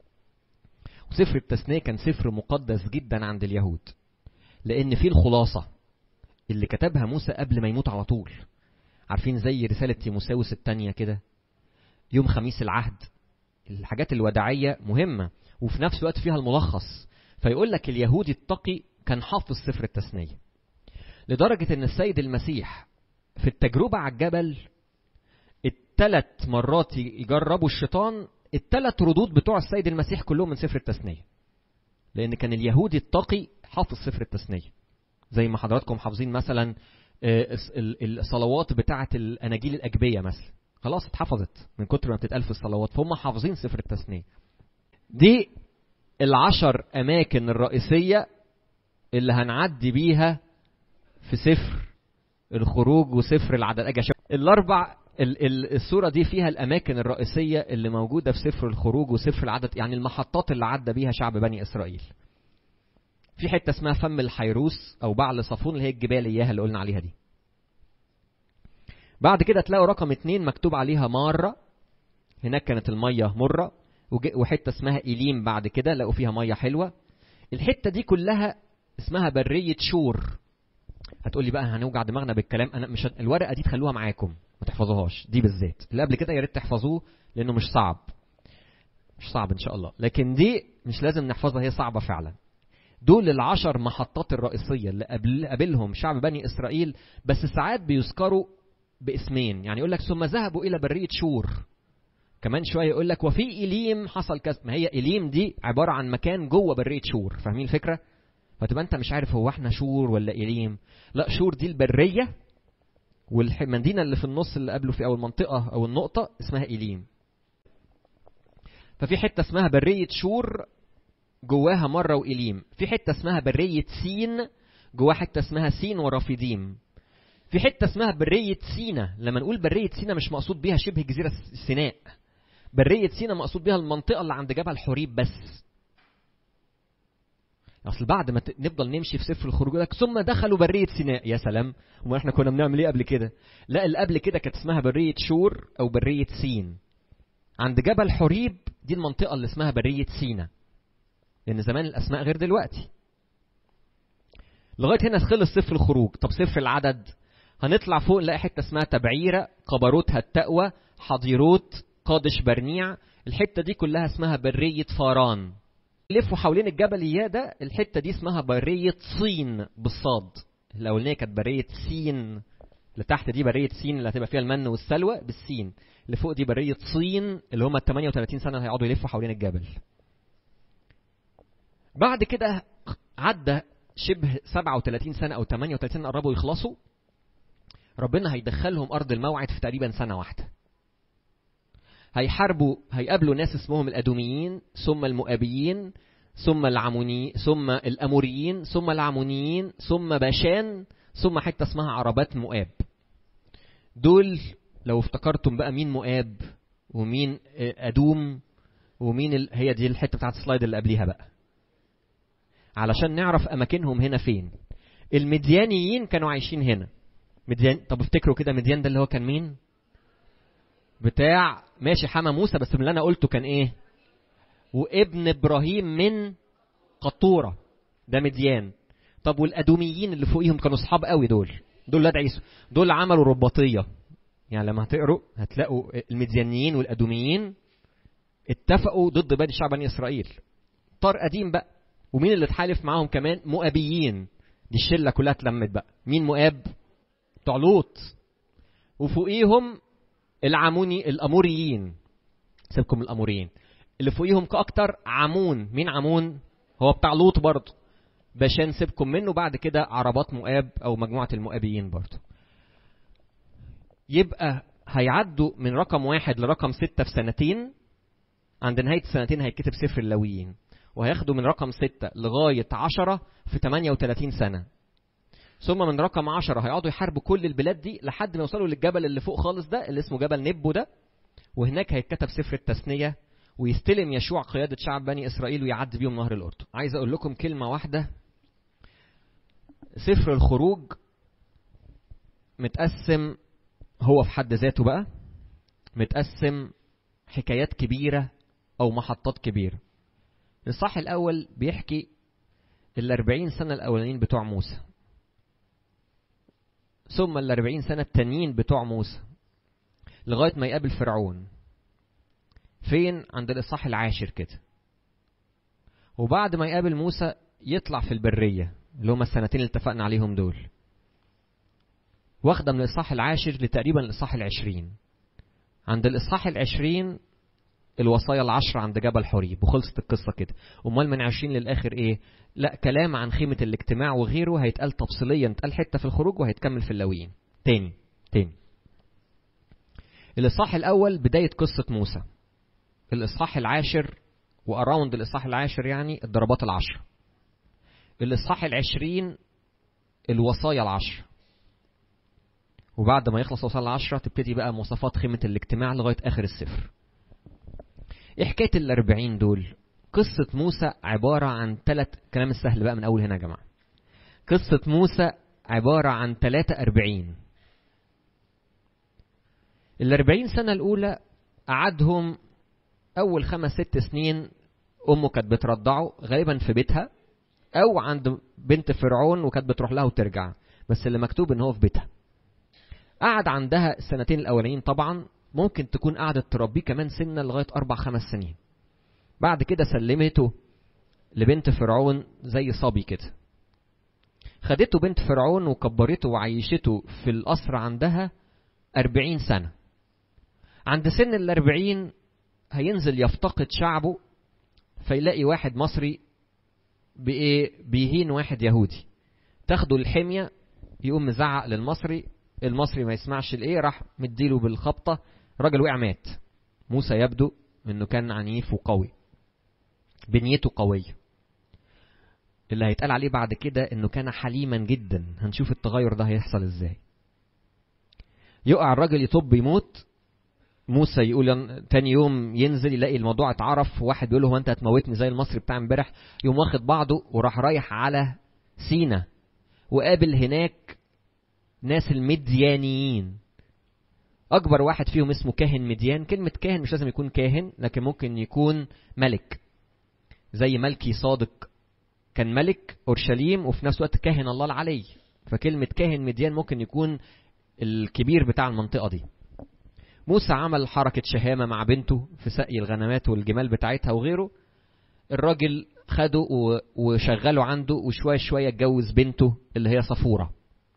Speaker 1: وسفر التثنيه كان سفر مقدس جدا عند اليهود لان فيه الخلاصه اللي كتبها موسى قبل ما يموت على طول عارفين زي رساله تيموساوس الثانيه كده يوم خميس العهد الحاجات الوداعيه مهمه وفي نفس الوقت فيها الملخص فيقول لك اليهودي التقي كان حافظ سفر التثنيه لدرجه ان السيد المسيح في التجربه على الجبل الثلاث مرات يجربوا الشيطان الثلاث ردود بتوع السيد المسيح كلهم من سفر التثنيه لان كان اليهودي التقي حافظ سفر التثنيه زي ما حضراتكم حافظين مثلا الصلوات بتاعه الاناجيل الاجبيه مثلا خلاص اتحفظت من كتر ما بتتقال في الصلوات فهم حافظين سفر التثنيه دي العشر اماكن الرئيسيه اللي هنعدي بيها في سفر الخروج وسفر العدد اجي الاربع الصوره دي فيها الاماكن الرئيسيه اللي موجوده في سفر الخروج وسفر العدد يعني المحطات اللي عدى بيها شعب بني اسرائيل في حته اسمها فم الحيروس او بعل صفون اللي هي الجبال اياها اللي قلنا عليها دي بعد كده تلاقوا رقم اتنين مكتوب عليها مارة هناك كانت المية مرة وحتة اسمها إيليم بعد كده لقوا فيها مية حلوة الحتة دي كلها اسمها برية شور هتقولي بقى هنوجع دماغنا بالكلام انا مش الورقه دي تخلوها معاكم ما تحفظوهاش دي بالذات اللي قبل كده يا ريت تحفظوه لانه مش صعب مش صعب ان شاء الله لكن دي مش لازم نحفظها هي صعبه فعلا دول العشر محطات الرئيسيه اللي قبل قابلهم شعب بني اسرائيل بس ساعات بيذكروا باسمين يعني يقول لك ثم ذهبوا الى بريه شور كمان شويه يقول لك وفي إليم حصل كذا ما هي إليم دي عباره عن مكان جوه بريه شور فاهمين الفكره فتبقى انت مش عارف هو احنا شور ولا إليم لا شور دي البريه والمدينه اللي في النص اللي قبله في او المنطقه او النقطه اسمها إليم ففي حته اسمها بريه شور جواها مره وإليم في حته اسمها بريه سين جواها حته اسمها سين ورافديم في حته اسمها بريه سينا لما نقول بريه سينا مش مقصود بيها شبه جزيره سيناء بريه سينا مقصود بيها المنطقه اللي عند جبل حريب بس اصل بعد ما نفضل نمشي في سفر الخروج لك ثم دخلوا بريه سيناء يا سلام وما احنا كنا بنعمل ايه قبل كده لا اللي قبل كده كانت اسمها بريه شور او بريه سين عند جبل حريب دي المنطقه اللي اسمها بريه سينا لان زمان الاسماء غير دلوقتي لغايه هنا خلص سفر الخروج طب سفر العدد هنطلع فوق نلاقي حته اسمها تبعيره قبروتها التقوى حضيروت قادش برنيع الحته دي كلها اسمها بريه فاران لفوا حوالين الجبل اياه ده الحته دي اسمها بريه صين بالصاد الاولانيه كانت بريه سين اللي تحت دي بريه سين اللي هتبقى فيها المن والسلوى بالسين اللي فوق دي بريه صين اللي هم ال 38 سنه اللي هيقعدوا يلفوا حوالين الجبل بعد كده عدى شبه 37 سنه او 38 سنه قربوا يخلصوا ربنا هيدخلهم ارض الموعد في تقريبا سنه واحده هيحاربوا هيقابلوا ناس اسمهم الادوميين ثم المؤابيين ثم العموني ثم الاموريين ثم العمونيين ثم باشان ثم حته اسمها عربات مؤاب دول لو افتكرتم بقى مين مؤاب ومين ادوم ومين ال... هي دي الحته بتاعت السلايد اللي قبليها بقى علشان نعرف اماكنهم هنا فين المديانيين كانوا عايشين هنا مديان طب افتكروا كده مديان ده اللي هو كان مين بتاع ماشي حما موسى بس من اللي انا قلته كان ايه وابن ابراهيم من قطوره ده مديان طب والادوميين اللي فوقيهم كانوا اصحاب قوي دول دول ولاد عيسو دول عملوا رباطيه يعني لما هتقروا هتلاقوا المديانيين والادوميين اتفقوا ضد بني شعب بني اسرائيل طار قديم بقى ومين اللي اتحالف معاهم كمان مؤابيين دي الشله كلها اتلمت بقى مين مؤاب بتوع لوط وفوقيهم العموني الاموريين سيبكم الاموريين اللي فوقيهم كاكتر عمون مين عمون هو بتاع لوط برضه باشان سيبكم منه بعد كده عربات مؤاب او مجموعه المؤابيين برضه يبقى هيعدوا من رقم واحد لرقم ستة في سنتين عند نهاية السنتين هيتكتب سفر اللاويين وهياخدوا من رقم ستة لغاية عشرة في 38 سنة ثم من رقم عشرة هيقعدوا يحاربوا كل البلاد دي لحد ما يوصلوا للجبل اللي فوق خالص ده اللي اسمه جبل نبو ده وهناك هيتكتب سفر التثنية ويستلم يشوع قيادة شعب بني إسرائيل ويعدي بيهم نهر الأردن عايز أقول لكم كلمة واحدة سفر الخروج متقسم هو في حد ذاته بقى متقسم حكايات كبيرة أو محطات كبيرة الصح الأول بيحكي الأربعين سنة الأولانيين بتوع موسى ثم الأربعين سنة التانيين بتوع موسى لغاية ما يقابل فرعون فين عند الإصحاح العاشر كده وبعد ما يقابل موسى يطلع في البرية اللي هما السنتين اللي اتفقنا عليهم دول واخدة من الإصحاح العاشر لتقريبا الإصحاح العشرين عند الإصحاح العشرين الوصايا العشرة عند جبل حريب وخلصت القصة كده أمال من عشرين للآخر إيه لا كلام عن خيمة الاجتماع وغيره هيتقال تفصيليا اتقال حتة في الخروج وهيتكمل في اللاويين تاني تاني الإصحاح الأول بداية قصة موسى الإصحاح العاشر وأراوند الإصحاح العاشر يعني الضربات العشر الإصحاح العشرين الوصايا العشر وبعد ما يخلص الوصايا العشرة تبتدي بقى مواصفات خيمة الاجتماع لغاية آخر السفر إيه حكاية الأربعين دول قصة موسى عبارة عن ثلاث كلام السهل بقى من أول هنا يا جماعة قصة موسى عبارة عن ثلاثة أربعين الأربعين سنة الأولى قعدهم أول خمس ست سنين أمه كانت بترضعه غالبا في بيتها أو عند بنت فرعون وكانت بتروح لها وترجع بس اللي مكتوب إن هو في بيتها قعد عندها السنتين الأولانيين طبعا ممكن تكون قعدت تربيه كمان سنة لغاية أربع خمس سنين بعد كده سلمته لبنت فرعون زي صبي كده خدته بنت فرعون وكبرته وعيشته في القصر عندها أربعين سنة عند سن الأربعين هينزل يفتقد شعبه فيلاقي واحد مصري بإيه بيهين واحد يهودي تاخده الحمية يقوم مزعق للمصري المصري ما يسمعش الايه راح مديله بالخبطة الراجل وقع مات موسى يبدو انه كان عنيف وقوي بنيته قوية اللي هيتقال عليه بعد كده انه كان حليما جدا هنشوف التغير ده هيحصل ازاي يقع الراجل يطب يموت موسى يقول تاني يوم ينزل يلاقي الموضوع اتعرف واحد بيقول له هو انت هتموتني زي المصري بتاع امبارح يقوم واخد بعضه وراح رايح على سينا وقابل هناك ناس المديانيين اكبر واحد فيهم اسمه كاهن مديان كلمة كاهن مش لازم يكون كاهن لكن ممكن يكون ملك زي ملكي صادق كان ملك اورشليم وفي نفس الوقت كاهن الله العلي فكلمة كاهن مديان ممكن يكون الكبير بتاع المنطقة دي موسى عمل حركة شهامة مع بنته في سقي الغنمات والجمال بتاعتها وغيره الراجل خده وشغله عنده وشوية شوية اتجوز بنته اللي هي صفورة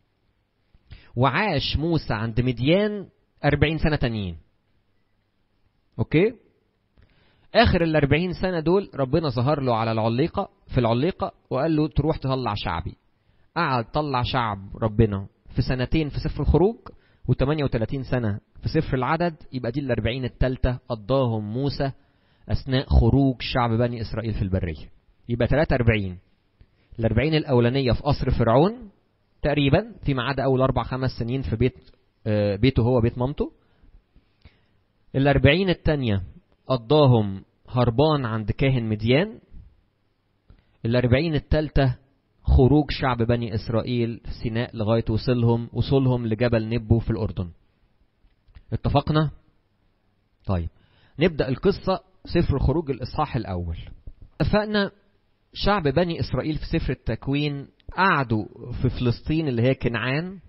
Speaker 1: وعاش موسى عند مديان أربعين سنة تانيين أوكي آخر الأربعين سنة دول ربنا ظهر له على العليقة في العليقة وقال له تروح تطلع شعبي قعد طلع شعب ربنا في سنتين في سفر الخروج و38 سنة في سفر العدد يبقى دي الأربعين التالتة قضاهم موسى أثناء خروج شعب بني إسرائيل في البرية يبقى 43 الأربعين الأولانية في قصر فرعون تقريبا فيما عدا أول أربع خمس سنين في بيت بيته هو بيت مامته الأربعين التانية قضاهم هربان عند كاهن مديان الأربعين التالتة خروج شعب بني إسرائيل في سيناء لغاية وصلهم وصولهم لجبل نبو في الأردن اتفقنا؟ طيب نبدأ القصة سفر خروج الإصحاح الأول اتفقنا شعب بني إسرائيل في سفر التكوين قعدوا في فلسطين اللي هي كنعان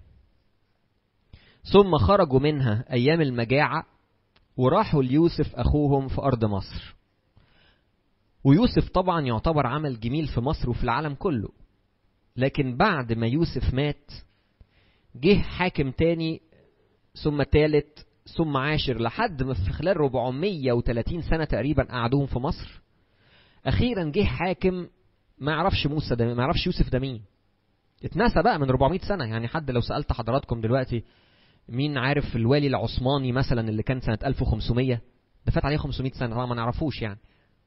Speaker 1: ثم خرجوا منها أيام المجاعة وراحوا ليوسف أخوهم في أرض مصر ويوسف طبعا يعتبر عمل جميل في مصر وفي العالم كله لكن بعد ما يوسف مات جه حاكم تاني ثم تالت ثم عاشر لحد ما في خلال 430 سنة تقريبا قعدوهم في مصر أخيرا جه حاكم ما يعرفش موسى ده ما يعرفش يوسف ده مين اتنسى بقى من 400 سنة يعني حد لو سألت حضراتكم دلوقتي مين عارف الوالي العثماني مثلا اللي كان سنة 1500 ده فات عليه 500 سنة طبعا ما نعرفوش يعني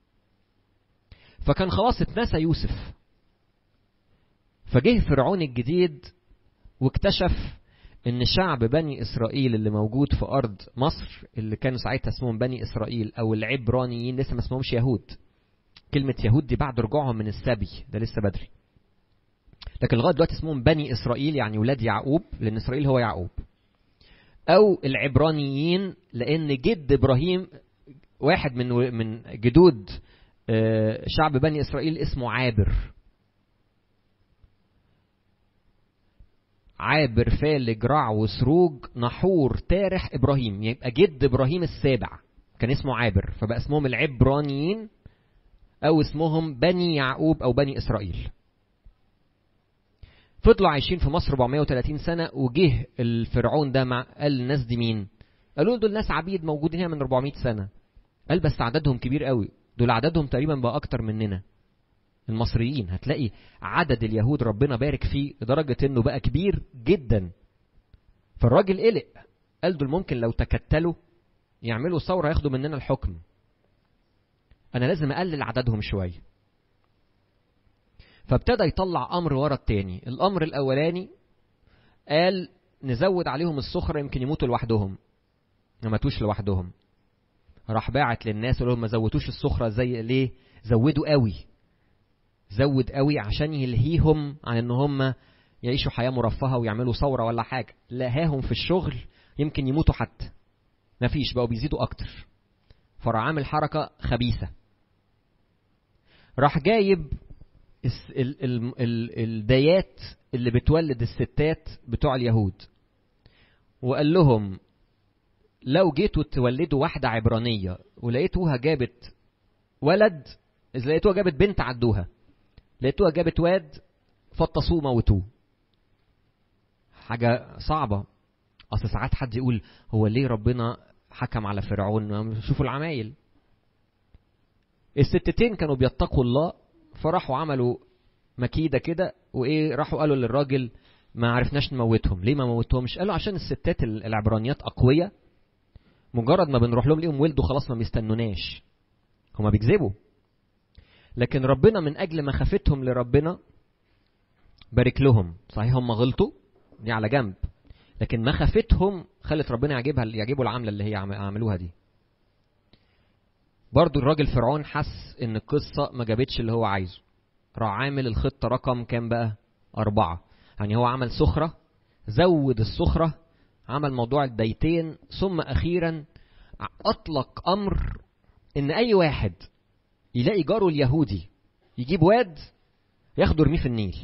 Speaker 1: فكان خلاص اتنسى يوسف فجه فرعون الجديد واكتشف ان شعب بني اسرائيل اللي موجود في ارض مصر اللي كانوا ساعتها اسمهم بني اسرائيل او العبرانيين لسه ما اسمهمش يهود كلمة يهود دي بعد رجوعهم من السبي ده لسه بدري لكن لغاية دلوقتي اسمهم بني إسرائيل يعني ولاد يعقوب لأن إسرائيل هو يعقوب أو العبرانيين لأن جد إبراهيم واحد من من جدود شعب بني إسرائيل اسمه عابر عابر فالج رع وسروج نحور تارح إبراهيم يبقى جد إبراهيم السابع كان اسمه عابر فبقى اسمهم العبرانيين أو اسمهم بني يعقوب أو بني إسرائيل فضلوا عايشين في مصر 430 سنة وجه الفرعون ده مع قال الناس دي مين قالوا دول ناس عبيد موجودين هنا من 400 سنة قال بس عددهم كبير قوي دول عددهم تقريبا بقى أكتر مننا المصريين هتلاقي عدد اليهود ربنا بارك فيه لدرجة انه بقى كبير جدا فالراجل قلق قال دول ممكن لو تكتلوا يعملوا ثورة ياخدوا مننا الحكم انا لازم اقلل عددهم شويه فابتدى يطلع امر ورا التاني الامر الاولاني قال نزود عليهم السخره يمكن يموتوا لوحدهم ما ماتوش لوحدهم راح باعت للناس قال لهم ما زودوش السخره زي ليه زودوا قوي زود قوي عشان يلهيهم عن ان هم يعيشوا حياه مرفهه ويعملوا ثوره ولا حاجه لهاهم في الشغل يمكن يموتوا حتى مفيش بقوا بيزيدوا اكتر فراح عامل حركه خبيثه راح جايب ال ال ال الديات اللي بتولد الستات بتوع اليهود وقال لهم لو جيتوا تولدوا واحدة عبرانية ولقيتوها جابت ولد إذا لقيتوها جابت بنت عدوها لقيتوها جابت واد فطسوه موتوه حاجة صعبة أصل ساعات حد يقول هو ليه ربنا حكم على فرعون شوفوا العمايل الستتين كانوا بيتقوا الله فراحوا عملوا مكيده كده وايه راحوا قالوا للراجل ما عرفناش نموتهم ليه ما موتهمش قالوا عشان الستات العبرانيات اقوياء مجرد ما بنروح لهم ليهم ولدوا خلاص ما بيستنوناش هما بيكذبوا لكن ربنا من اجل مخافتهم لربنا بارك لهم صحيح هم غلطوا دي على جنب لكن مخافتهم خلت ربنا يعجبها يعجبوا العمله اللي هي عملوها دي برضو الراجل فرعون حس ان القصة ما جابتش اللي هو عايزه راح عامل الخطة رقم كام بقى أربعة يعني هو عمل سخرة زود السخرة عمل موضوع الديتين ثم أخيرا أطلق أمر إن أي واحد يلاقي جاره اليهودي يجيب واد ياخده يرميه في النيل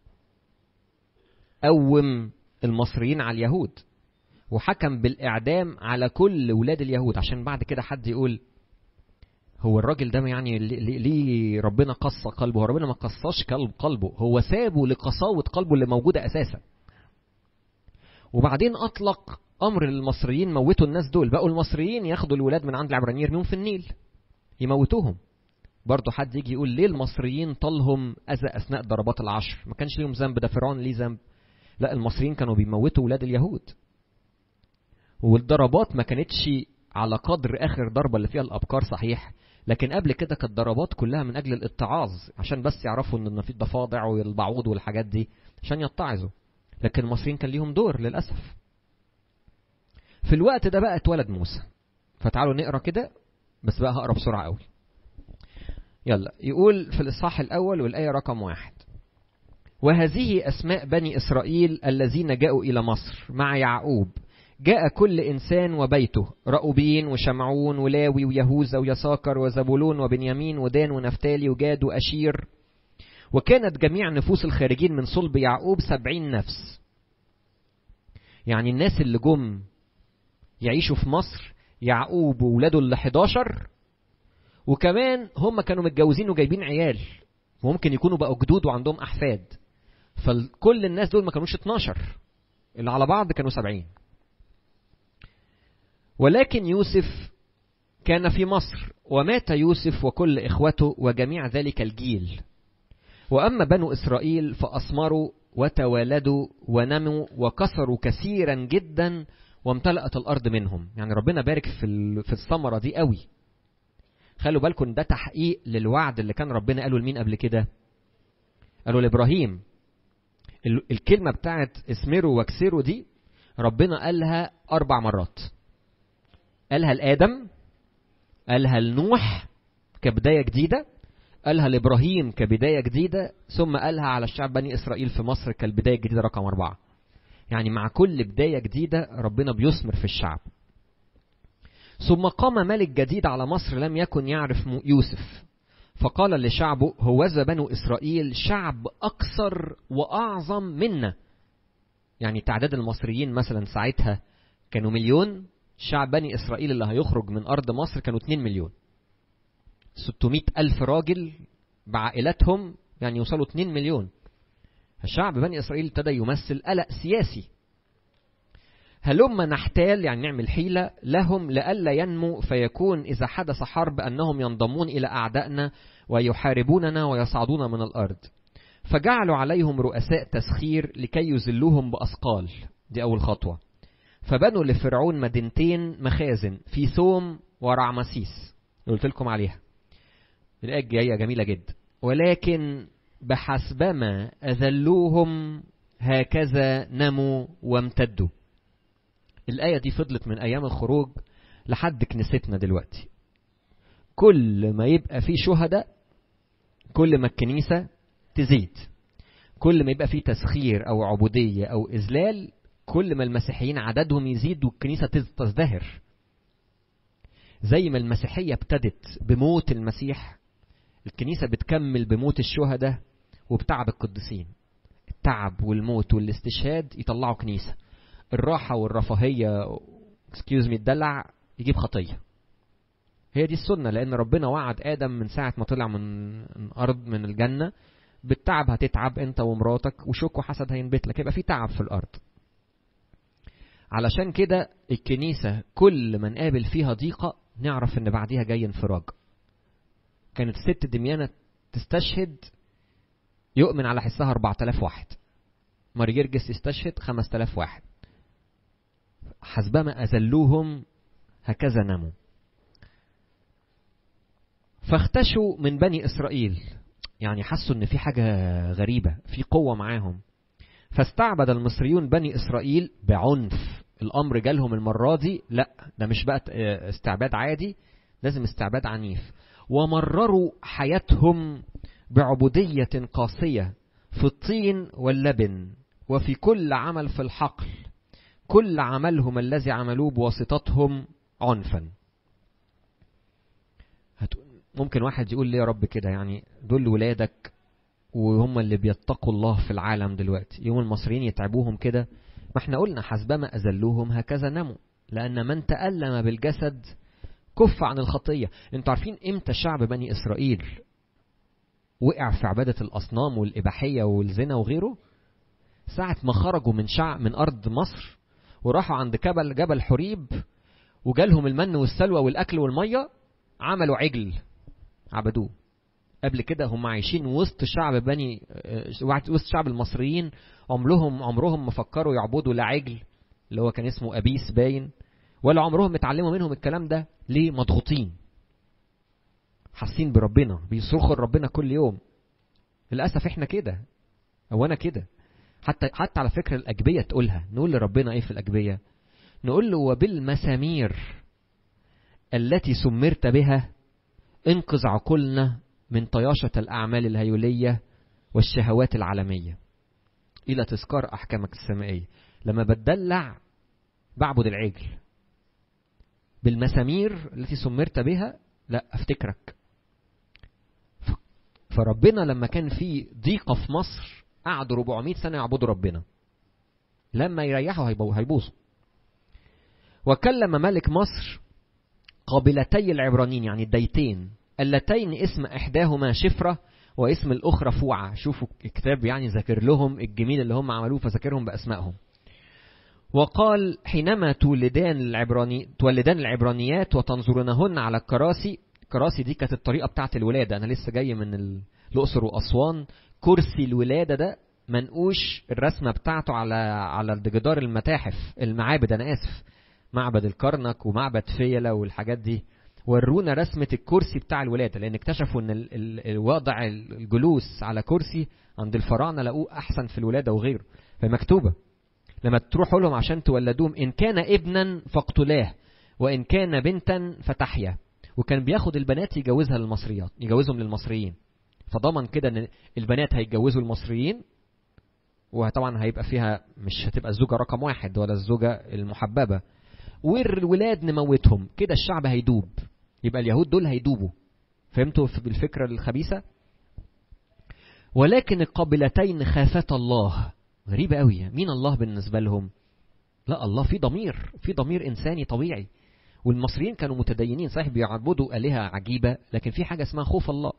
Speaker 1: قوم المصريين على اليهود وحكم بالإعدام على كل ولاد اليهود عشان بعد كده حد يقول هو الراجل ده يعني ليه ربنا قص قلبه هو ربنا ما قصاش قلب قلبه هو سابه لقساوة قلبه اللي موجودة أساسا وبعدين أطلق أمر للمصريين موتوا الناس دول بقوا المصريين ياخدوا الولاد من عند العبرانيين يرميهم في النيل يموتوهم برضه حد يجي يقول ليه المصريين طالهم أذى أثناء ضربات العشر ما كانش ليهم ذنب ده فرعون ليه ذنب لا المصريين كانوا بيموتوا ولاد اليهود والضربات ما كانتش على قدر آخر ضربة اللي فيها الأبكار صحيح لكن قبل كده كانت ضربات كلها من اجل الاتعاظ عشان بس يعرفوا ان في الضفادع والبعوض والحاجات دي عشان يتعظوا لكن المصريين كان ليهم دور للاسف في الوقت ده بقى اتولد موسى فتعالوا نقرا كده بس بقى هقرا بسرعه قوي يلا يقول في الاصحاح الاول والايه رقم واحد وهذه اسماء بني اسرائيل الذين جاءوا الى مصر مع يعقوب جاء كل إنسان وبيته رأوبين وشمعون ولاوي ويهوذا ويساكر وزبولون وبنيامين ودان ونفتالي وجاد وأشير وكانت جميع نفوس الخارجين من صلب يعقوب سبعين نفس يعني الناس اللي جم يعيشوا في مصر يعقوب وولاده اللي 11 وكمان هم كانوا متجوزين وجايبين عيال وممكن يكونوا بقوا جدود وعندهم احفاد فكل الناس دول ما كانوش 12 اللي على بعض كانوا 70 ولكن يوسف كان في مصر ومات يوسف وكل اخوته وجميع ذلك الجيل واما بنو اسرائيل فاثمروا وتوالدوا ونموا وكسروا كثيرا جدا وامتلأت الارض منهم يعني ربنا بارك في في الثمره دي قوي خلوا بالكم ده تحقيق للوعد اللي كان ربنا قاله لمين قبل كده قالوا لابراهيم الكلمه بتاعت اسمروا واكسروا دي ربنا قالها اربع مرات قالها لادم قالها لنوح كبدايه جديده قالها لابراهيم كبدايه جديده ثم قالها على الشعب بني اسرائيل في مصر كالبدايه الجديده رقم اربعه يعني مع كل بدايه جديده ربنا بيثمر في الشعب ثم قام ملك جديد على مصر لم يكن يعرف يوسف فقال لشعبه هوذا بنو إسرائيل شعب أكثر وأعظم منا يعني تعداد المصريين مثلا ساعتها كانوا مليون شعب بني إسرائيل اللي هيخرج من أرض مصر كانوا 2 مليون 600 ألف راجل بعائلاتهم يعني يوصلوا 2 مليون الشعب بني إسرائيل ابتدى يمثل قلق سياسي هلما نحتال يعني نعمل حيلة لهم لئلا ينمو فيكون إذا حدث حرب أنهم ينضمون إلى أعدائنا ويحاربوننا ويصعدون من الأرض فجعلوا عليهم رؤساء تسخير لكي يذلوهم بأثقال دي أول خطوة فبنوا لفرعون مدينتين مخازن في ثوم ورعمسيس قلت لكم عليها الآية الجاية جميلة جدا ولكن بحسبما أذلوهم هكذا نموا وامتدوا الآية دي فضلت من أيام الخروج لحد كنيستنا دلوقتي كل ما يبقى في شهداء كل ما الكنيسة تزيد كل ما يبقى في تسخير أو عبودية أو إذلال كل ما المسيحيين عددهم يزيد والكنيسة تزدهر زي ما المسيحية ابتدت بموت المسيح الكنيسة بتكمل بموت الشهداء وبتعب القديسين التعب والموت والاستشهاد يطلعوا كنيسة الراحة والرفاهية اكسكيوز مي الدلع يجيب خطية هي دي السنة لأن ربنا وعد آدم من ساعة ما طلع من أرض من الجنة بالتعب هتتعب أنت ومراتك وشوك وحسد هينبت لك يبقى في تعب في الأرض علشان كده الكنيسة كل ما نقابل فيها ضيقة نعرف إن بعديها جاي انفراج كانت الست دميانة تستشهد يؤمن على حسها 4000 واحد ماريرجس يستشهد 5000 واحد حسبما أذلوهم هكذا نموا فاختشوا من بني إسرائيل يعني حسوا إن في حاجة غريبة في قوة معاهم فاستعبد المصريون بني إسرائيل بعنف الأمر جالهم المرة دي لا ده مش بقى استعباد عادي لازم استعباد عنيف ومرروا حياتهم بعبودية قاسية في الطين واللبن وفي كل عمل في الحقل كل عملهم الذي عملوه بواسطتهم عنفا ممكن واحد يقول لي يا رب كده يعني دول ولادك وهم اللي بيتقوا الله في العالم دلوقتي يوم المصريين يتعبوهم كده ما احنا قلنا حسبما أذلوهم هكذا نموا لأن من تألم بالجسد كف عن الخطية انتوا عارفين امتى شعب بني إسرائيل وقع في عبادة الأصنام والإباحية والزنا وغيره ساعة ما خرجوا من شعب من أرض مصر وراحوا عند جبل جبل حريب وجالهم المن والسلوى والأكل والمية عملوا عجل عبدوه قبل كده هم عايشين وسط شعب بني وسط شعب المصريين عمرهم عمرهم ما فكروا يعبدوا لا عجل اللي هو كان اسمه أبيس باين ولا عمرهم اتعلموا منهم الكلام ده ليه مضغوطين حاسين بربنا بيصرخوا لربنا كل يوم للاسف احنا كده او انا كده حتى حتى على فكره الاجبيه تقولها نقول لربنا ايه في الاجبيه نقول له وبالمسامير التي سمرت بها انقذ عقولنا من طياشة الأعمال الهيولية والشهوات العالمية إلى تذكار أحكامك السمائية لما بتدلع بعبد العجل بالمسامير التي سمرت بها لا أفتكرك فربنا لما كان في ضيقة في مصر قعدوا 400 سنة يعبدوا ربنا لما يريحوا هيبوظوا وكلم ملك مصر قابلتي العبرانيين يعني الديتين اللتين اسم إحداهما شفرة واسم الأخرى فوعة شوفوا الكتاب يعني ذاكر لهم الجميل اللي هم عملوه فذاكرهم بأسمائهم وقال حينما تولدان العبراني تولدان العبرانيات وتنظرونهن على الكراسي الكراسي دي كانت الطريقة بتاعت الولادة أنا لسه جاي من الأقصر وأسوان كرسي الولادة ده منقوش الرسمة بتاعته على على جدار المتاحف المعابد أنا آسف معبد الكرنك ومعبد فيلة والحاجات دي ورونا رسمة الكرسي بتاع الولادة لأن اكتشفوا إن الوضع الجلوس على كرسي عند الفراعنة لقوه أحسن في الولادة وغيره فمكتوبة لما تروحوا لهم عشان تولدوهم إن كان ابنا فاقتلاه وإن كان بنتا فتحيا وكان بياخد البنات يجوزها للمصريات يجوزهم للمصريين فضمن كده ان البنات هيتجوزوا المصريين وطبعا هيبقى فيها مش هتبقى الزوجه رقم واحد ولا الزوجه المحببه والولاد نموتهم كده الشعب هيدوب يبقى اليهود دول هيدوبوا فهمتوا بالفكره الخبيثه ولكن القابلتين خافتا الله غريبه قوي مين الله بالنسبه لهم لا الله في ضمير في ضمير انساني طبيعي والمصريين كانوا متدينين صحيح بيعبدوا آلهة عجيبة لكن في حاجة اسمها خوف الله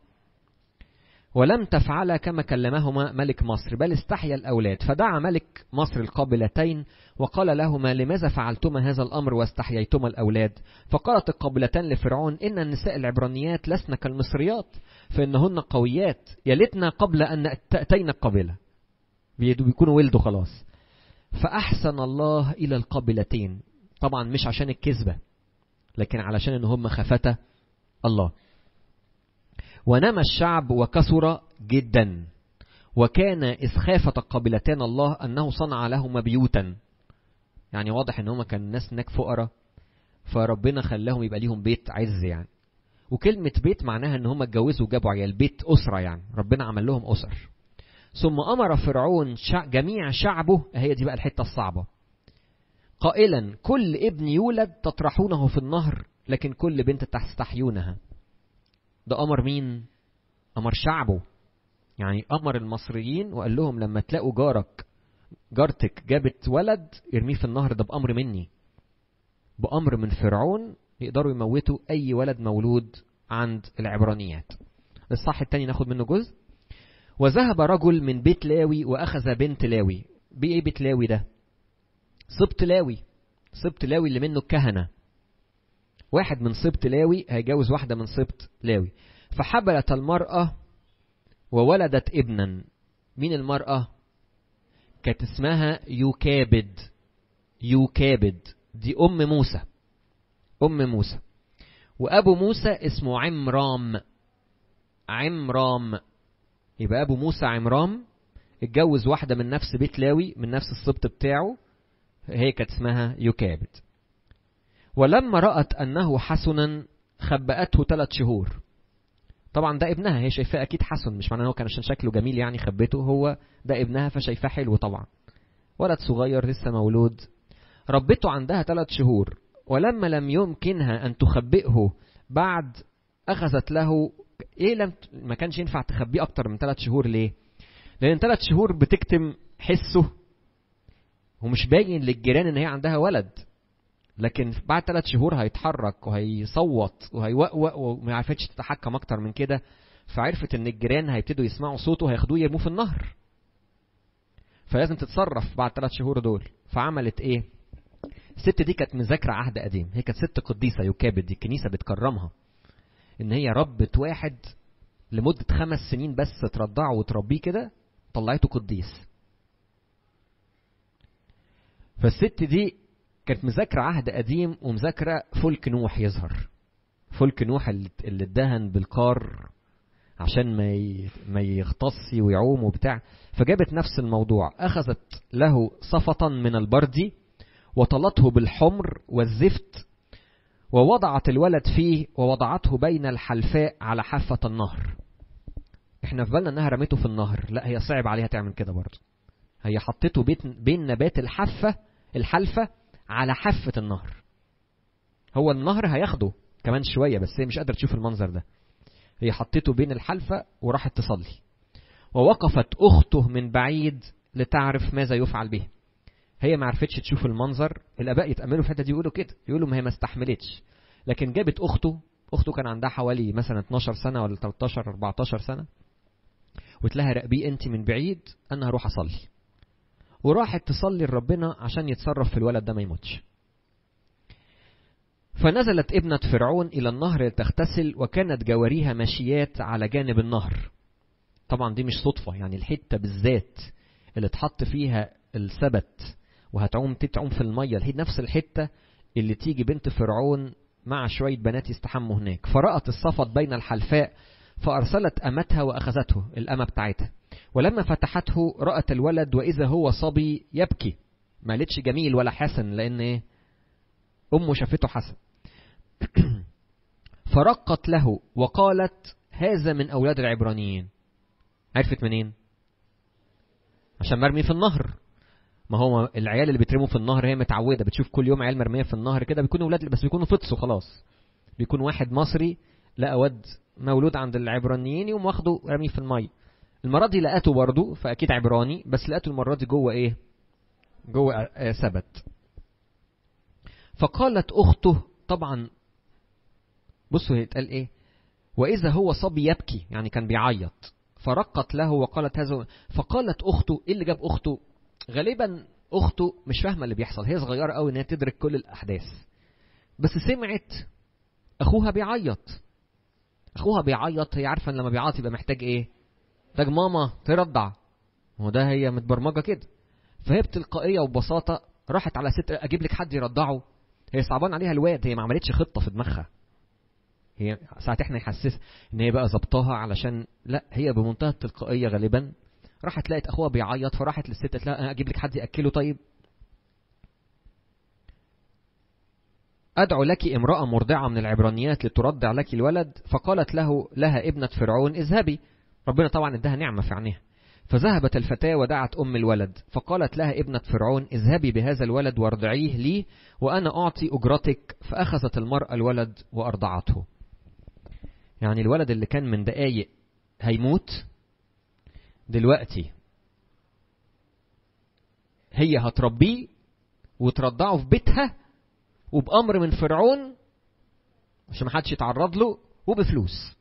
Speaker 1: ولم تفعل كما كلمهما ملك مصر بل استحيا الأولاد فدعا ملك مصر القابلتين وقال لهما لماذا فعلتما هذا الأمر واستحييتما الأولاد فقالت القابلتان لفرعون إن النساء العبرانيات لسن كالمصريات فإنهن قويات يلتنا قبل أن تأتينا القابلة بيكونوا ولدوا خلاص فأحسن الله إلى القابلتين طبعا مش عشان الكذبة لكن علشان ان هم خفتا الله ونمى الشعب وكثر جدا وكان إذ خافت القابلتان الله أنه صنع لهما بيوتا يعني واضح ان هم كان الناس هناك فقراء فربنا خلاهم يبقى ليهم بيت عز يعني وكلمة بيت معناها ان هم اتجوزوا وجابوا عيال بيت أسرة يعني ربنا عمل لهم أسر ثم أمر فرعون شع جميع شعبه هي دي بقى الحتة الصعبة قائلا كل ابن يولد تطرحونه في النهر لكن كل بنت تستحيونها ده أمر مين أمر شعبه يعني أمر المصريين وقال لهم لما تلاقوا جارك جارتك جابت ولد ارميه في النهر ده بأمر مني بأمر من فرعون يقدروا يموتوا أي ولد مولود عند العبرانيات الصح التاني ناخد منه جزء وذهب رجل من بيت لاوي وأخذ بنت لاوي بإيه بيت لاوي ده سبط لاوي سبط لاوي اللي منه الكهنة واحد من سبط لاوي هيجوز واحدة من سبط لاوي فحبلت المرأة وولدت ابنا مين المرأة كانت اسمها يوكابد يوكابد دي أم موسى أم موسى وأبو موسى اسمه عمرام عمرام يبقى أبو موسى عمرام اتجوز واحدة من نفس بيت لاوي من نفس السبط بتاعه هي كانت اسمها يكابد ولما رأت أنه حسنا خبأته ثلاث شهور طبعا ده ابنها هي شايفاه أكيد حسن مش معناه هو كان عشان شكله جميل يعني خبته هو ده ابنها فشايفاه حلو طبعا ولد صغير لسه مولود ربته عندها ثلاث شهور ولما لم يمكنها أن تخبئه بعد أخذت له إيه لم ما كانش ينفع تخبيه أكتر من ثلاث شهور ليه؟ لأن ثلاث شهور بتكتم حسه ومش باين للجيران ان هي عندها ولد لكن بعد ثلاث شهور هيتحرك وهيصوت وهيوقوق وما عرفتش تتحكم اكتر من كده فعرفت ان الجيران هيبتدوا يسمعوا صوته هياخدوه يرموه في النهر فلازم تتصرف بعد ثلاث شهور دول فعملت ايه الست دي كانت مذاكره عهد قديم هي كانت ست قديسه يكابد دي الكنيسه بتكرمها ان هي ربت واحد لمده خمس سنين بس ترضعه وتربيه كده طلعته قديس فالست دي كانت مذاكرة عهد قديم ومذاكرة فلك نوح يظهر فلك نوح اللي اتدهن بالقار عشان ما ما يغطس ويعوم وبتاع فجابت نفس الموضوع أخذت له صفة من البرد وطلته بالحمر والزفت ووضعت الولد فيه ووضعته بين الحلفاء على حافة النهر احنا في بالنا انها رميته في النهر لا هي صعب عليها تعمل كده برضه هي حطته بين نبات الحافة الحلفة على حافة النهر هو النهر هياخده كمان شوية بس هي مش قادرة تشوف المنظر ده هي حطيته بين الحلفة وراحت تصلي ووقفت أخته من بعيد لتعرف ماذا يفعل به هي ما عرفتش تشوف المنظر الآباء يتأملوا في الحتة دي يقولوا كده يقولوا ما هي ما استحملتش لكن جابت أخته أخته كان عندها حوالي مثلا 12 سنة ولا 13 14 سنة وقلت لها راقبيه أنت من بعيد أنا هروح أصلي وراحت تصلي لربنا عشان يتصرف في الولد ده ما يموتش فنزلت ابنة فرعون إلى النهر لتغتسل وكانت جواريها ماشيات على جانب النهر طبعا دي مش صدفة يعني الحتة بالذات اللي اتحط فيها السبت وهتعوم تتعوم في المية هي نفس الحتة اللي تيجي بنت فرعون مع شوية بنات يستحموا هناك فرأت الصفت بين الحلفاء فأرسلت أمتها وأخذته الأمة بتاعتها ولما فتحته رأت الولد وإذا هو صبي يبكي ما قالتش جميل ولا حسن لأن إيه أمه شافته حسن فرقت له وقالت هذا من أولاد العبرانيين عرفت منين عشان مرمي في النهر ما هو العيال اللي بيترموا في النهر هي متعوده بتشوف كل يوم عيال مرميه في النهر كده بيكونوا اولاد بس بيكونوا فطسوا خلاص بيكون واحد مصري لقى واد مولود عند العبرانيين يقوم واخده رميه في الميه المره دي لقاته برضه فاكيد عبراني بس لقاته المره دي جوه ايه جوه سبت فقالت اخته طبعا بصوا هي اتقال ايه واذا هو صبي يبكي يعني كان بيعيط فرقت له وقالت هذا فقالت اخته ايه اللي جاب اخته غالبا اخته مش فاهمه اللي بيحصل هي صغيره قوي ان هي تدرك كل الاحداث بس سمعت اخوها بيعيط اخوها بيعيط هي عارفه ان لما بيعيط يبقى محتاج ايه محتاج ماما ترضع هو ده هي متبرمجه كده فهي بتلقائيه وببساطه راحت على ست اجيب لك حد يرضعه هي صعبان عليها الواد هي ما عملتش خطه في دماغها هي ساعات احنا يحسس ان هي بقى ظبطها علشان لا هي بمنتهى التلقائيه غالبا راحت لقت اخوها بيعيط فراحت للست قالت لها اجيب لك حد ياكله طيب ادعو لك امراه مرضعه من العبرانيات لترضع لك الولد فقالت له لها ابنه فرعون اذهبي ربنا طبعا اداها نعمه في عينيها فذهبت الفتاة ودعت أم الولد فقالت لها ابنة فرعون اذهبي بهذا الولد وارضعيه لي وأنا أعطي أجرتك فأخذت المرأة الولد وأرضعته يعني الولد اللي كان من دقايق هيموت دلوقتي هي هتربيه وترضعه في بيتها وبأمر من فرعون عشان ما حدش يتعرض له وبفلوس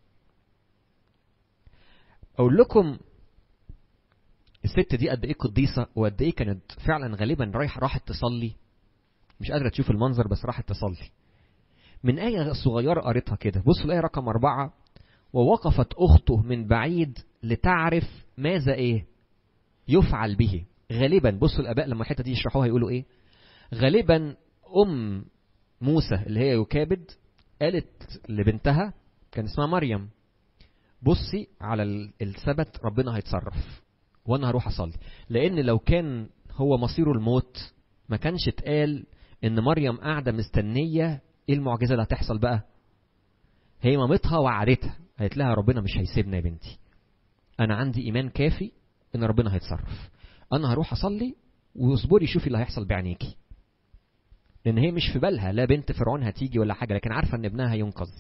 Speaker 1: أقول لكم الست دي قد ايه قديسة وقد ايه كانت فعلا غالبا رايحة راحت تصلي مش قادرة تشوف المنظر بس راحت تصلي من آية صغيرة قريتها كده بصوا الآية رقم أربعة ووقفت أخته من بعيد لتعرف ماذا إيه يفعل به غالبا بصوا الآباء لما الحتة دي يشرحوها يقولوا إيه غالبا أم موسى اللي هي يكابد قالت لبنتها كان اسمها مريم بصي على السبت ربنا هيتصرف وانا هروح اصلي لان لو كان هو مصيره الموت ما كانش اتقال ان مريم قاعده مستنيه ايه المعجزه اللي هتحصل بقى هي مامتها وعدتها قالت لها ربنا مش هيسيبنا يا بنتي انا عندي ايمان كافي ان ربنا هيتصرف انا هروح اصلي واصبري شوفي اللي هيحصل بعينيكي لان هي مش في بالها لا بنت فرعون هتيجي ولا حاجه لكن عارفه ان ابنها هينقذ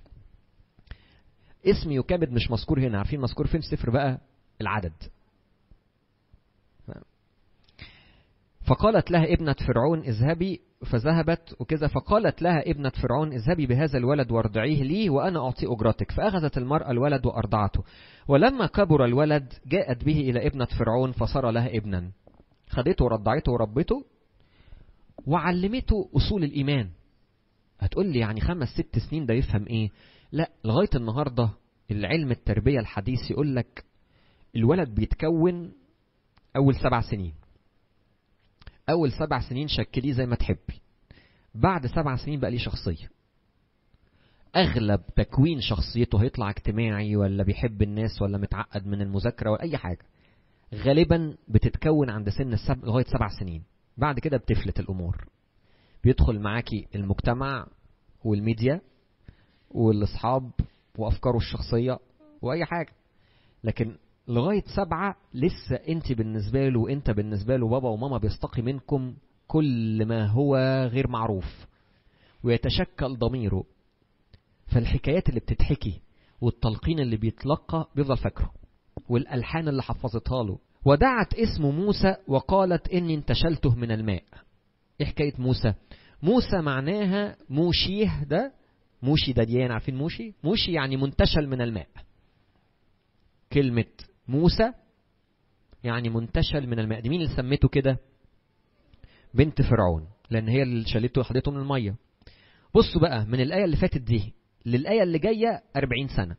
Speaker 1: اسم يكابد مش مذكور هنا عارفين مذكور فين سفر بقى العدد فقالت لها ابنة فرعون اذهبي فذهبت وكذا فقالت لها ابنة فرعون اذهبي بهذا الولد وارضعيه لي وأنا أعطي أجرتك فأخذت المرأة الولد وأرضعته ولما كبر الولد جاءت به إلى ابنة فرعون فصار لها ابنا خدته ورضعته وربته وعلمته أصول الإيمان هتقول لي يعني خمس ست سنين ده يفهم إيه لا لغاية النهاردة العلم التربية الحديث يقول لك الولد بيتكون أول سبع سنين أول سبع سنين شكليه زي ما تحبي بعد سبع سنين بقى ليه شخصية أغلب تكوين شخصيته هيطلع اجتماعي ولا بيحب الناس ولا متعقد من المذاكرة ولا أي حاجة غالبا بتتكون عند سن السبع لغاية سبع سنين بعد كده بتفلت الأمور بيدخل معاكي المجتمع والميديا والأصحاب وأفكاره الشخصية وأي حاجة لكن لغاية سبعة لسه انت بالنسبة له وانت بالنسبة له بابا وماما بيستقي منكم كل ما هو غير معروف ويتشكل ضميره فالحكايات اللي بتتحكي والتلقين اللي بيتلقى بيفضل فاكره والألحان اللي حفظتها له ودعت اسم موسى وقالت إني انتشلته من الماء إيه حكاية موسى موسى معناها موشيه ده موشي ده ديان عارفين موشي موشي يعني منتشل من الماء كلمة موسى يعني منتشل من الماء دي مين اللي سميته كده بنت فرعون لأن هي اللي شالته وخدته من المية بصوا بقى من الآية اللي فاتت دي للآية اللي جاية 40 سنة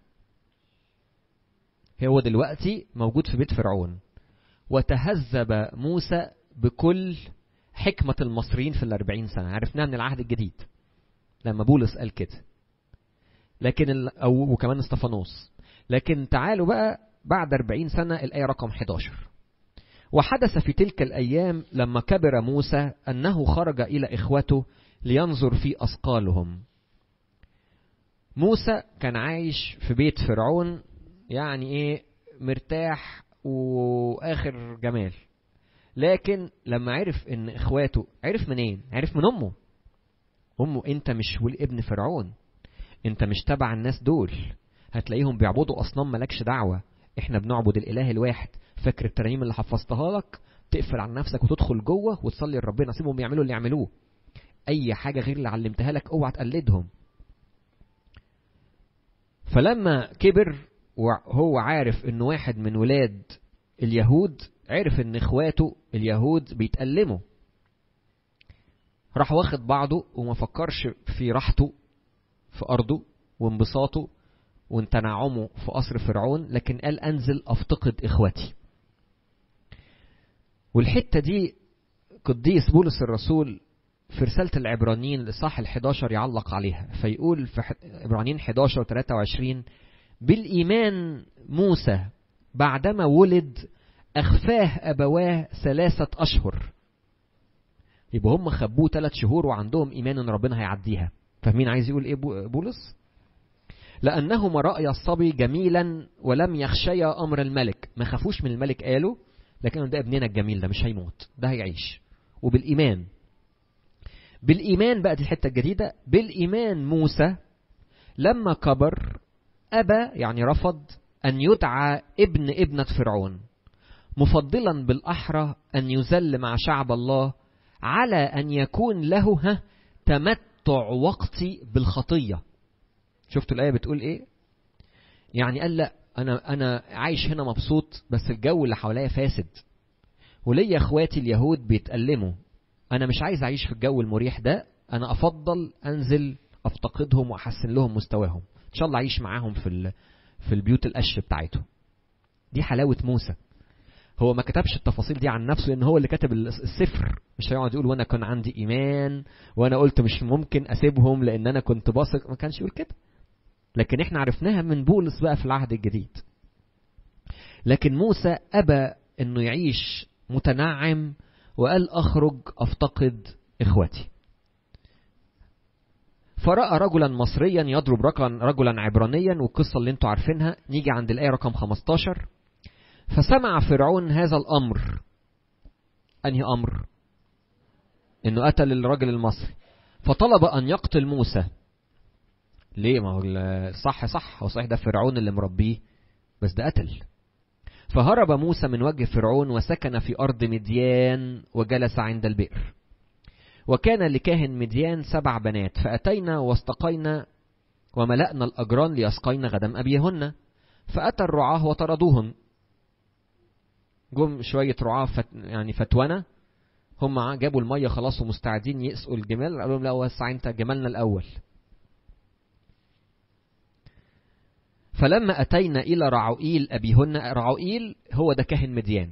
Speaker 1: هو دلوقتي موجود في بيت فرعون وتهذب موسى بكل حكمة المصريين في الأربعين سنة عرفناها من العهد الجديد لما بولس قال كده لكن ال... أو وكمان استفانوس لكن تعالوا بقى بعد أربعين سنة الآية رقم 11 وحدث في تلك الأيام لما كبر موسى أنه خرج إلى إخوته لينظر في أثقالهم موسى كان عايش في بيت فرعون يعني إيه مرتاح وآخر جمال لكن لما عرف ان اخواته عرف منين عرف من امه امه انت مش ابن فرعون انت مش تبع الناس دول هتلاقيهم بيعبدوا اصنام مالكش دعوه احنا بنعبد الاله الواحد فاكر الترانيم اللي حفظتها لك تقفل عن نفسك وتدخل جوه وتصلي لربنا سيبهم يعملوا اللي يعملوه اي حاجه غير اللي علمتها لك اوعى تقلدهم فلما كبر وهو عارف انه واحد من ولاد اليهود عرف ان اخواته اليهود بيتألموا راح واخد بعضه وما فكرش في راحته في أرضه وانبساطه وتنعمه في قصر فرعون لكن قال أنزل أفتقد إخوتي والحتة دي قديس بولس الرسول في رسالة العبرانيين لصح ال11 يعلق عليها فيقول في عبرانيين 11 23 بالإيمان موسى بعدما ولد أخفاه أبواه ثلاثة أشهر يبقى هم خبوه ثلاث شهور وعندهم إيمان إن ربنا هيعديها فاهمين عايز يقول إيه بولس؟ لأنهما رأي الصبي جميلا ولم يخشيا أمر الملك ما خافوش من الملك قالوا لكن ده ابننا الجميل ده مش هيموت ده هيعيش وبالإيمان بالإيمان بقى دي الحتة الجديدة بالإيمان موسى لما كبر أبى يعني رفض أن يدعى ابن ابنة فرعون مفضلا بالأحرى أن يذل مع شعب الله على أن يكون له ها تمتع وقتي بالخطية شفتوا الآية بتقول إيه يعني قال لا أنا, أنا عايش هنا مبسوط بس الجو اللي حواليا فاسد وليا اخواتي اليهود بيتألموا أنا مش عايز أعيش في الجو المريح ده أنا أفضل أنزل أفتقدهم وأحسن لهم مستواهم إن شاء الله أعيش معاهم في في البيوت القش بتاعتهم دي حلاوة موسى هو ما كتبش التفاصيل دي عن نفسه لان هو اللي كتب السفر مش هيقعد يقول وانا كان عندي ايمان وانا قلت مش ممكن اسيبهم لان انا كنت باثق ما كانش يقول كده لكن احنا عرفناها من بولس بقى في العهد الجديد لكن موسى ابى انه يعيش متنعم وقال اخرج افتقد اخوتي فرأى رجلا مصريا يضرب رجلا عبرانيا والقصة اللي انتوا عارفينها نيجي عند الآية رقم 15 فسمع فرعون هذا الأمر أنهي أمر إنه قتل الرجل المصري فطلب أن يقتل موسى ليه ما هو صح صح هو صحيح ده فرعون اللي مربيه بس ده قتل فهرب موسى من وجه فرعون وسكن في أرض مديان وجلس عند البئر وكان لكاهن مديان سبع بنات فأتينا واستقينا وملأنا الأجران ليسقين غدم أبيهن فأتى الرعاة وطردوهن جم شوية رعاة فت يعني فتونة هم جابوا المية خلاص ومستعدين يسقوا الجمال قالوا لهم لا وسع انت جمالنا الأول فلما أتينا إلى رعوئيل أبيهن رعوئيل هو ده كاهن مديان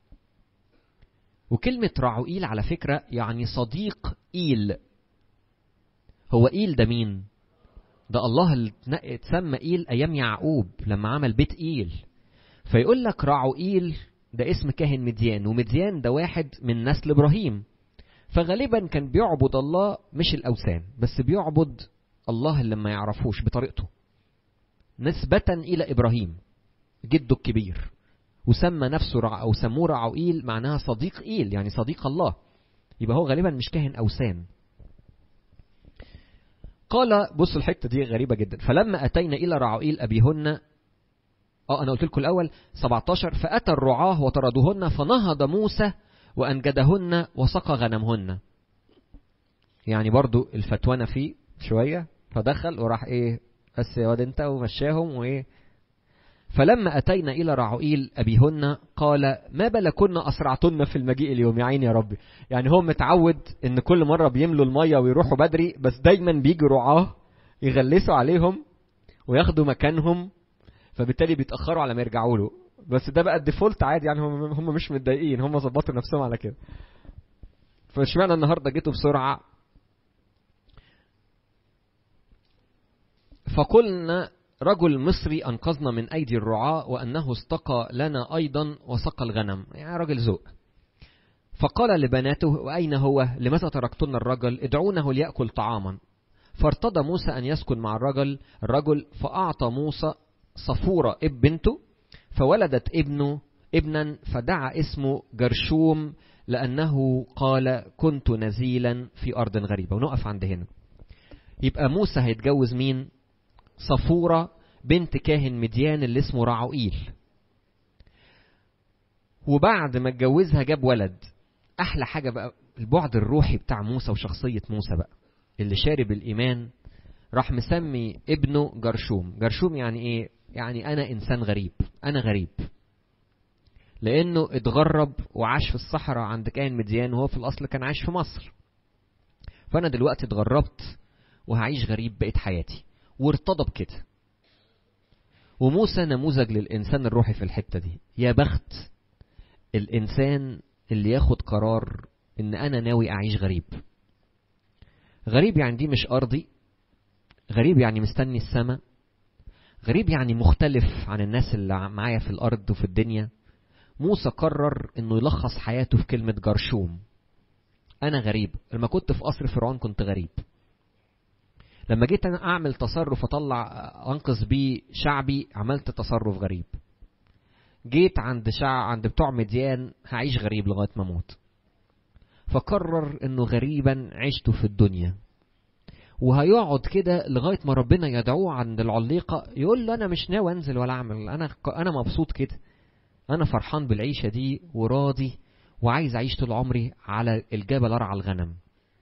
Speaker 1: وكلمة رعوئيل على فكرة يعني صديق إيل هو إيل ده مين؟ ده الله اللي اتسمى إيل أيام يعقوب لما عمل بيت إيل فيقول لك رعوئيل ده اسم كاهن مديان ومديان ده واحد من نسل إبراهيم فغالبا كان بيعبد الله مش الأوثان بس بيعبد الله اللي ما يعرفوش بطريقته نسبة إلى إبراهيم جده الكبير وسمى نفسه رع أو سموه رعوئيل معناها صديق إيل يعني صديق الله يبقى هو غالبا مش كاهن أوثان قال بصوا الحته دي غريبه جدا فلما اتينا الى رعائيل ابيهن اه انا قلت لكم الاول 17 فاتى الرعاه وطردوهن فنهض موسى وانجدهن وسقى غنمهن يعني برضو الفتوانة فيه شوية فدخل وراح ايه بس يا واد انت ومشاهم وايه فلما اتينا الى رعوئيل ابيهن قال ما بالكن اسرعتن في المجيء اليوم يا عيني يا ربي يعني هو متعود ان كل مره بيملوا الميه ويروحوا بدري بس دايما بيجي رعاه يغلسوا عليهم وياخدوا مكانهم فبالتالي بيتاخروا على ما يرجعوا له بس ده بقى الديفولت عادي يعني هم هم مش متضايقين هم ظبطوا نفسهم على كده فاشمعنى النهارده جيتوا بسرعه فقلنا رجل مصري أنقذنا من أيدي الرعاة وأنه استقى لنا أيضا وسقى الغنم يعني راجل ذوق فقال لبناته وأين هو لماذا تركتن الرجل ادعونه ليأكل طعاما فارتضى موسى أن يسكن مع الرجل الرجل فأعطى موسى صفورة اب بنته فولدت ابنه ابنا فدعا اسمه جرشوم لأنه قال كنت نزيلا في أرض غريبة ونقف عند هنا يبقى موسى هيتجوز مين صفورة بنت كاهن مديان اللي اسمه رعوئيل وبعد ما اتجوزها جاب ولد احلى حاجه بقى البعد الروحي بتاع موسى وشخصيه موسى بقى اللي شارب الايمان راح مسمي ابنه جرشوم جرشوم يعني ايه يعني انا انسان غريب انا غريب لانه اتغرب وعاش في الصحراء عند كاهن مديان وهو في الاصل كان عايش في مصر فانا دلوقتي اتغربت وهعيش غريب بقيت حياتي وارتضى بكده وموسى نموذج للإنسان الروحي في الحتة دي يا بخت الإنسان اللي ياخد قرار إن أنا ناوي أعيش غريب غريب يعني دي مش أرضي غريب يعني مستني السماء غريب يعني مختلف عن الناس اللي معايا في الأرض وفي الدنيا موسى قرر إنه يلخص حياته في كلمة جرشوم أنا غريب لما كنت في قصر فرعون كنت غريب لما جيت انا اعمل تصرف اطلع انقذ بيه شعبي عملت تصرف غريب جيت عند شع عند بتوع مديان هعيش غريب لغايه ما اموت فقرر انه غريبا عشته في الدنيا وهيقعد كده لغايه ما ربنا يدعوه عند العليقه يقول له انا مش ناوي انزل ولا اعمل انا انا مبسوط كده انا فرحان بالعيشه دي وراضي وعايز اعيش طول عمري على الجبل ارعى الغنم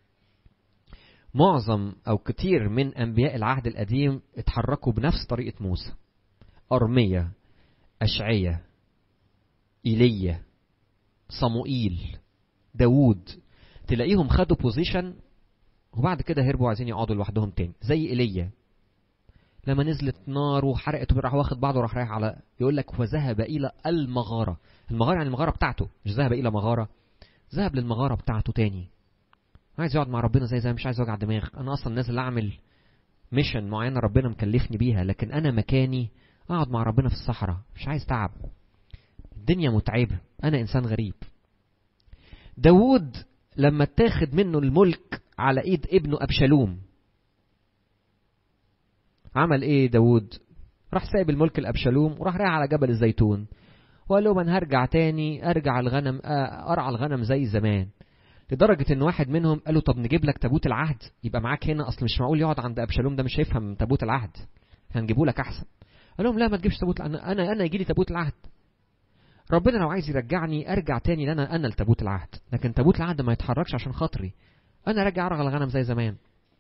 Speaker 1: معظم أو كتير من أنبياء العهد القديم اتحركوا بنفس طريقة موسى أرمية أشعية إيليا صموئيل داوود تلاقيهم خدوا بوزيشن وبعد كده هربوا عايزين يقعدوا لوحدهم تاني زي ايليا لما نزلت نار وحرقت راح واخد بعضه وراح رايح على يقول لك وذهب الى المغاره المغاره يعني المغاره بتاعته مش ذهب الى مغاره ذهب للمغاره بتاعته تاني عايز يقعد مع ربنا زي زي مش عايز اوجع دماغ انا اصلا نازل اعمل ميشن معينه ربنا مكلفني بيها لكن انا مكاني اقعد مع ربنا في الصحراء مش عايز تعب الدنيا متعبه انا انسان غريب داوود لما اتاخد منه الملك على ايد ابنه ابشالوم عمل ايه داوود راح سايب الملك لابشالوم وراح رايح على جبل الزيتون وقال لهم انا هرجع تاني ارجع الغنم ارعى الغنم زي زمان لدرجة ان واحد منهم قال له طب نجيب لك تابوت العهد يبقى معاك هنا اصل مش معقول يقعد عند ابشالوم ده مش هيفهم تابوت العهد هنجيبه لك احسن قال لهم لا ما تجيبش تابوت انا انا انا يجي لي تابوت العهد ربنا لو عايز يرجعني ارجع تاني لنا انا لتابوت العهد لكن تابوت العهد ما يتحركش عشان خاطري انا ارجع ارغى الغنم زي زمان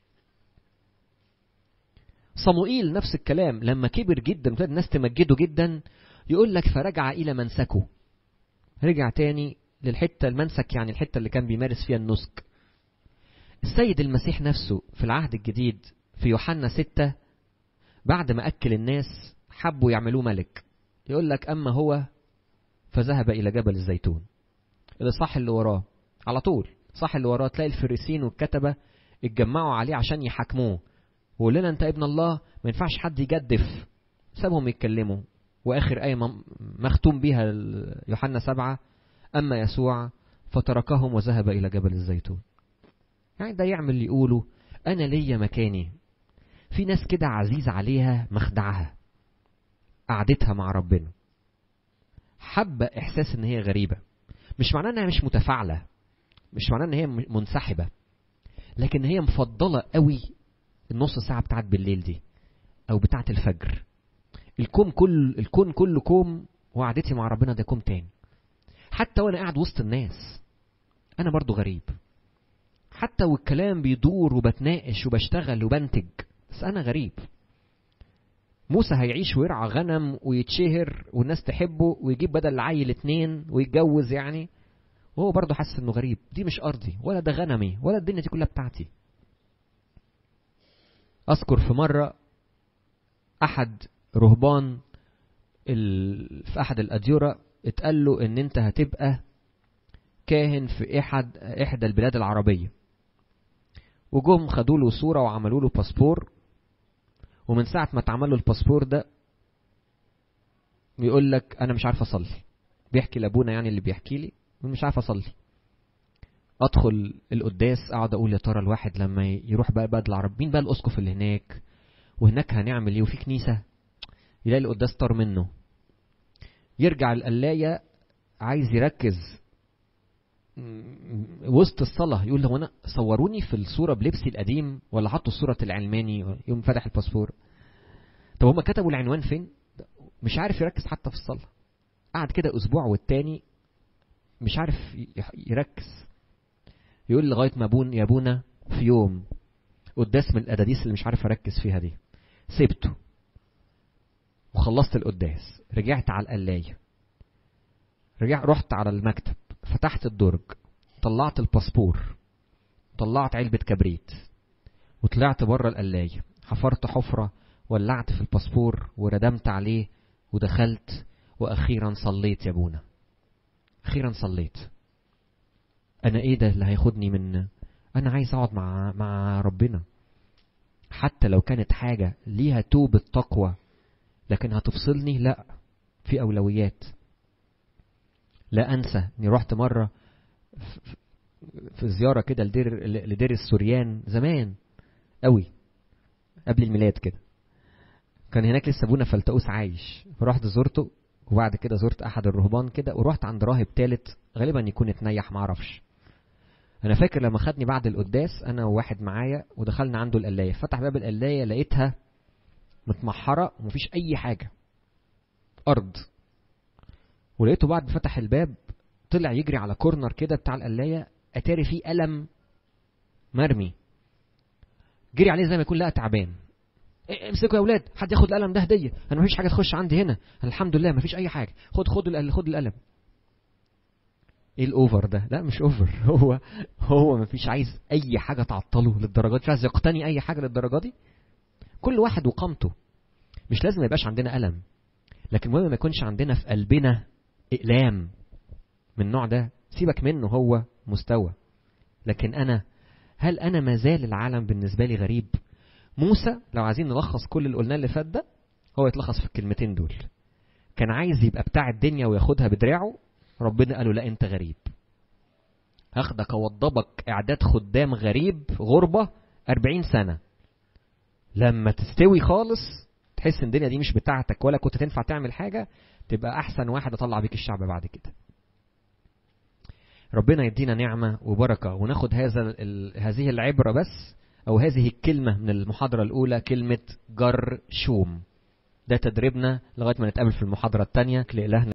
Speaker 1: صموئيل نفس الكلام لما كبر جدا وابتدى الناس تمجده جدا يقول لك فرجع الى منسكه رجع تاني للحته المنسك يعني الحته اللي كان بيمارس فيها النسك السيد المسيح نفسه في العهد الجديد في يوحنا ستة بعد ما أكل الناس حبوا يعملوه ملك يقول لك أما هو فذهب إلى جبل الزيتون الإصحاح اللي وراه على طول صح اللي وراه تلاقي الفريسين والكتبة اتجمعوا عليه عشان يحاكموه وقول لنا أنت ابن الله ما ينفعش حد يجدف سابهم يتكلموا وآخر آية مختوم بيها يوحنا سبعة أما يسوع فتركهم وذهب إلى جبل الزيتون يعني ده يعمل اللي يقوله أنا ليا مكاني في ناس كده عزيز عليها مخدعها قعدتها مع ربنا حابة إحساس إن هي غريبة مش معناه إنها مش متفاعلة مش معناه إن هي منسحبة لكن هي مفضلة قوي النص ساعة بتاعت بالليل دي أو بتاعت الفجر الكوم كل الكون كله كوم وقعدتي مع ربنا ده كوم تاني حتى وأنا قاعد وسط الناس أنا برضو غريب حتى والكلام بيدور وبتناقش وبشتغل وبنتج بس أنا غريب موسى هيعيش ويرعى غنم ويتشهر والناس تحبه ويجيب بدل العيل اتنين ويتجوز يعني وهو برضه حاسس انه غريب دي مش ارضي ولا ده غنمي ولا الدنيا دي كلها بتاعتي اذكر في مره احد رهبان ال... في احد الاديره اتقال له ان انت هتبقى كاهن في احد احدى البلاد العربيه وجم خدوا له صوره وعملوا له باسبور ومن ساعه ما اتعمل له الباسبور ده بيقول لك انا مش عارف اصلي بيحكي لابونا يعني اللي بيحكي لي مش عارف اصلي ادخل القداس اقعد اقول يا ترى الواحد لما يروح بقى بلد العرب مين بقى الاسقف اللي هناك وهناك هنعمل ايه وفي كنيسه يلاقي القداس طار منه يرجع القلايه عايز يركز وسط الصلاه يقول هو انا صوروني في الصوره بلبسي القديم ولا حطوا صوره العلماني يوم فتح الباسبور طب هما كتبوا العنوان فين مش عارف يركز حتى في الصلاه قعد كده اسبوع والتاني مش عارف يركز يقول لغايه ما ابون يا ابونا في يوم قداس من القداديس اللي مش عارف اركز فيها دي سبته وخلصت القداس رجعت على القلايه رجعت رحت على المكتب فتحت الدرج طلعت الباسبور طلعت علبة كبريت وطلعت بره القلاية حفرت حفرة ولعت في الباسبور وردمت عليه ودخلت وأخيرا صليت يا ابونا أخيرا صليت أنا إيه ده اللي هياخدني من أنا عايز أقعد مع مع ربنا حتى لو كانت حاجة ليها توب التقوى لكن هتفصلني لا في أولويات لا أنسى إني رحت مرة في زيارة كده لدير لدير السوريان زمان قوي قبل الميلاد كده كان هناك لسه ابونا فلتقوس عايش فرحت زرته وبعد كده زرت احد الرهبان كده ورحت عند راهب تالت غالبا يكون اتنيح معرفش انا فاكر لما خدني بعد القداس انا وواحد معايا ودخلنا عنده القلايه فتح باب القلايه لقيتها متمحره ومفيش اي حاجه ارض ولقيته بعد ما فتح الباب طلع يجري على كورنر كده بتاع القلايه اتاري فيه قلم مرمي جري عليه زي ما يكون لقى تعبان امسكوا يا اولاد حد ياخد القلم ده هديه انا مفيش حاجه تخش عندي هنا أنا الحمد لله مفيش اي حاجه خد خد القلم خد القلم ايه الاوفر ده لا مش اوفر هو هو مفيش عايز اي حاجه تعطله للدرجه دي مش عايز يقتني اي حاجه للدرجه دي كل واحد وقامته مش لازم ما يبقاش عندنا الم لكن المهم ما يكونش عندنا في قلبنا اقلام من النوع ده سيبك منه هو مستوى لكن انا هل انا ما زال العالم بالنسبه لي غريب موسى لو عايزين نلخص كل اللي قلناه اللي فات ده هو يتلخص في الكلمتين دول كان عايز يبقى بتاع الدنيا وياخدها بدراعه ربنا قال له لا انت غريب هاخدك اوضبك اعداد خدام غريب غربة أربعين سنة لما تستوي خالص تحس ان الدنيا دي مش بتاعتك ولا كنت تنفع تعمل حاجة تبقى احسن واحد اطلع بيك الشعب بعد كده ربنا يدينا نعمة وبركة وناخد هذا هذه العبرة بس أو هذه الكلمة من المحاضرة الأولى كلمة جر شوم ده تدريبنا لغاية ما نتقابل في المحاضرة الثانية لإلهنا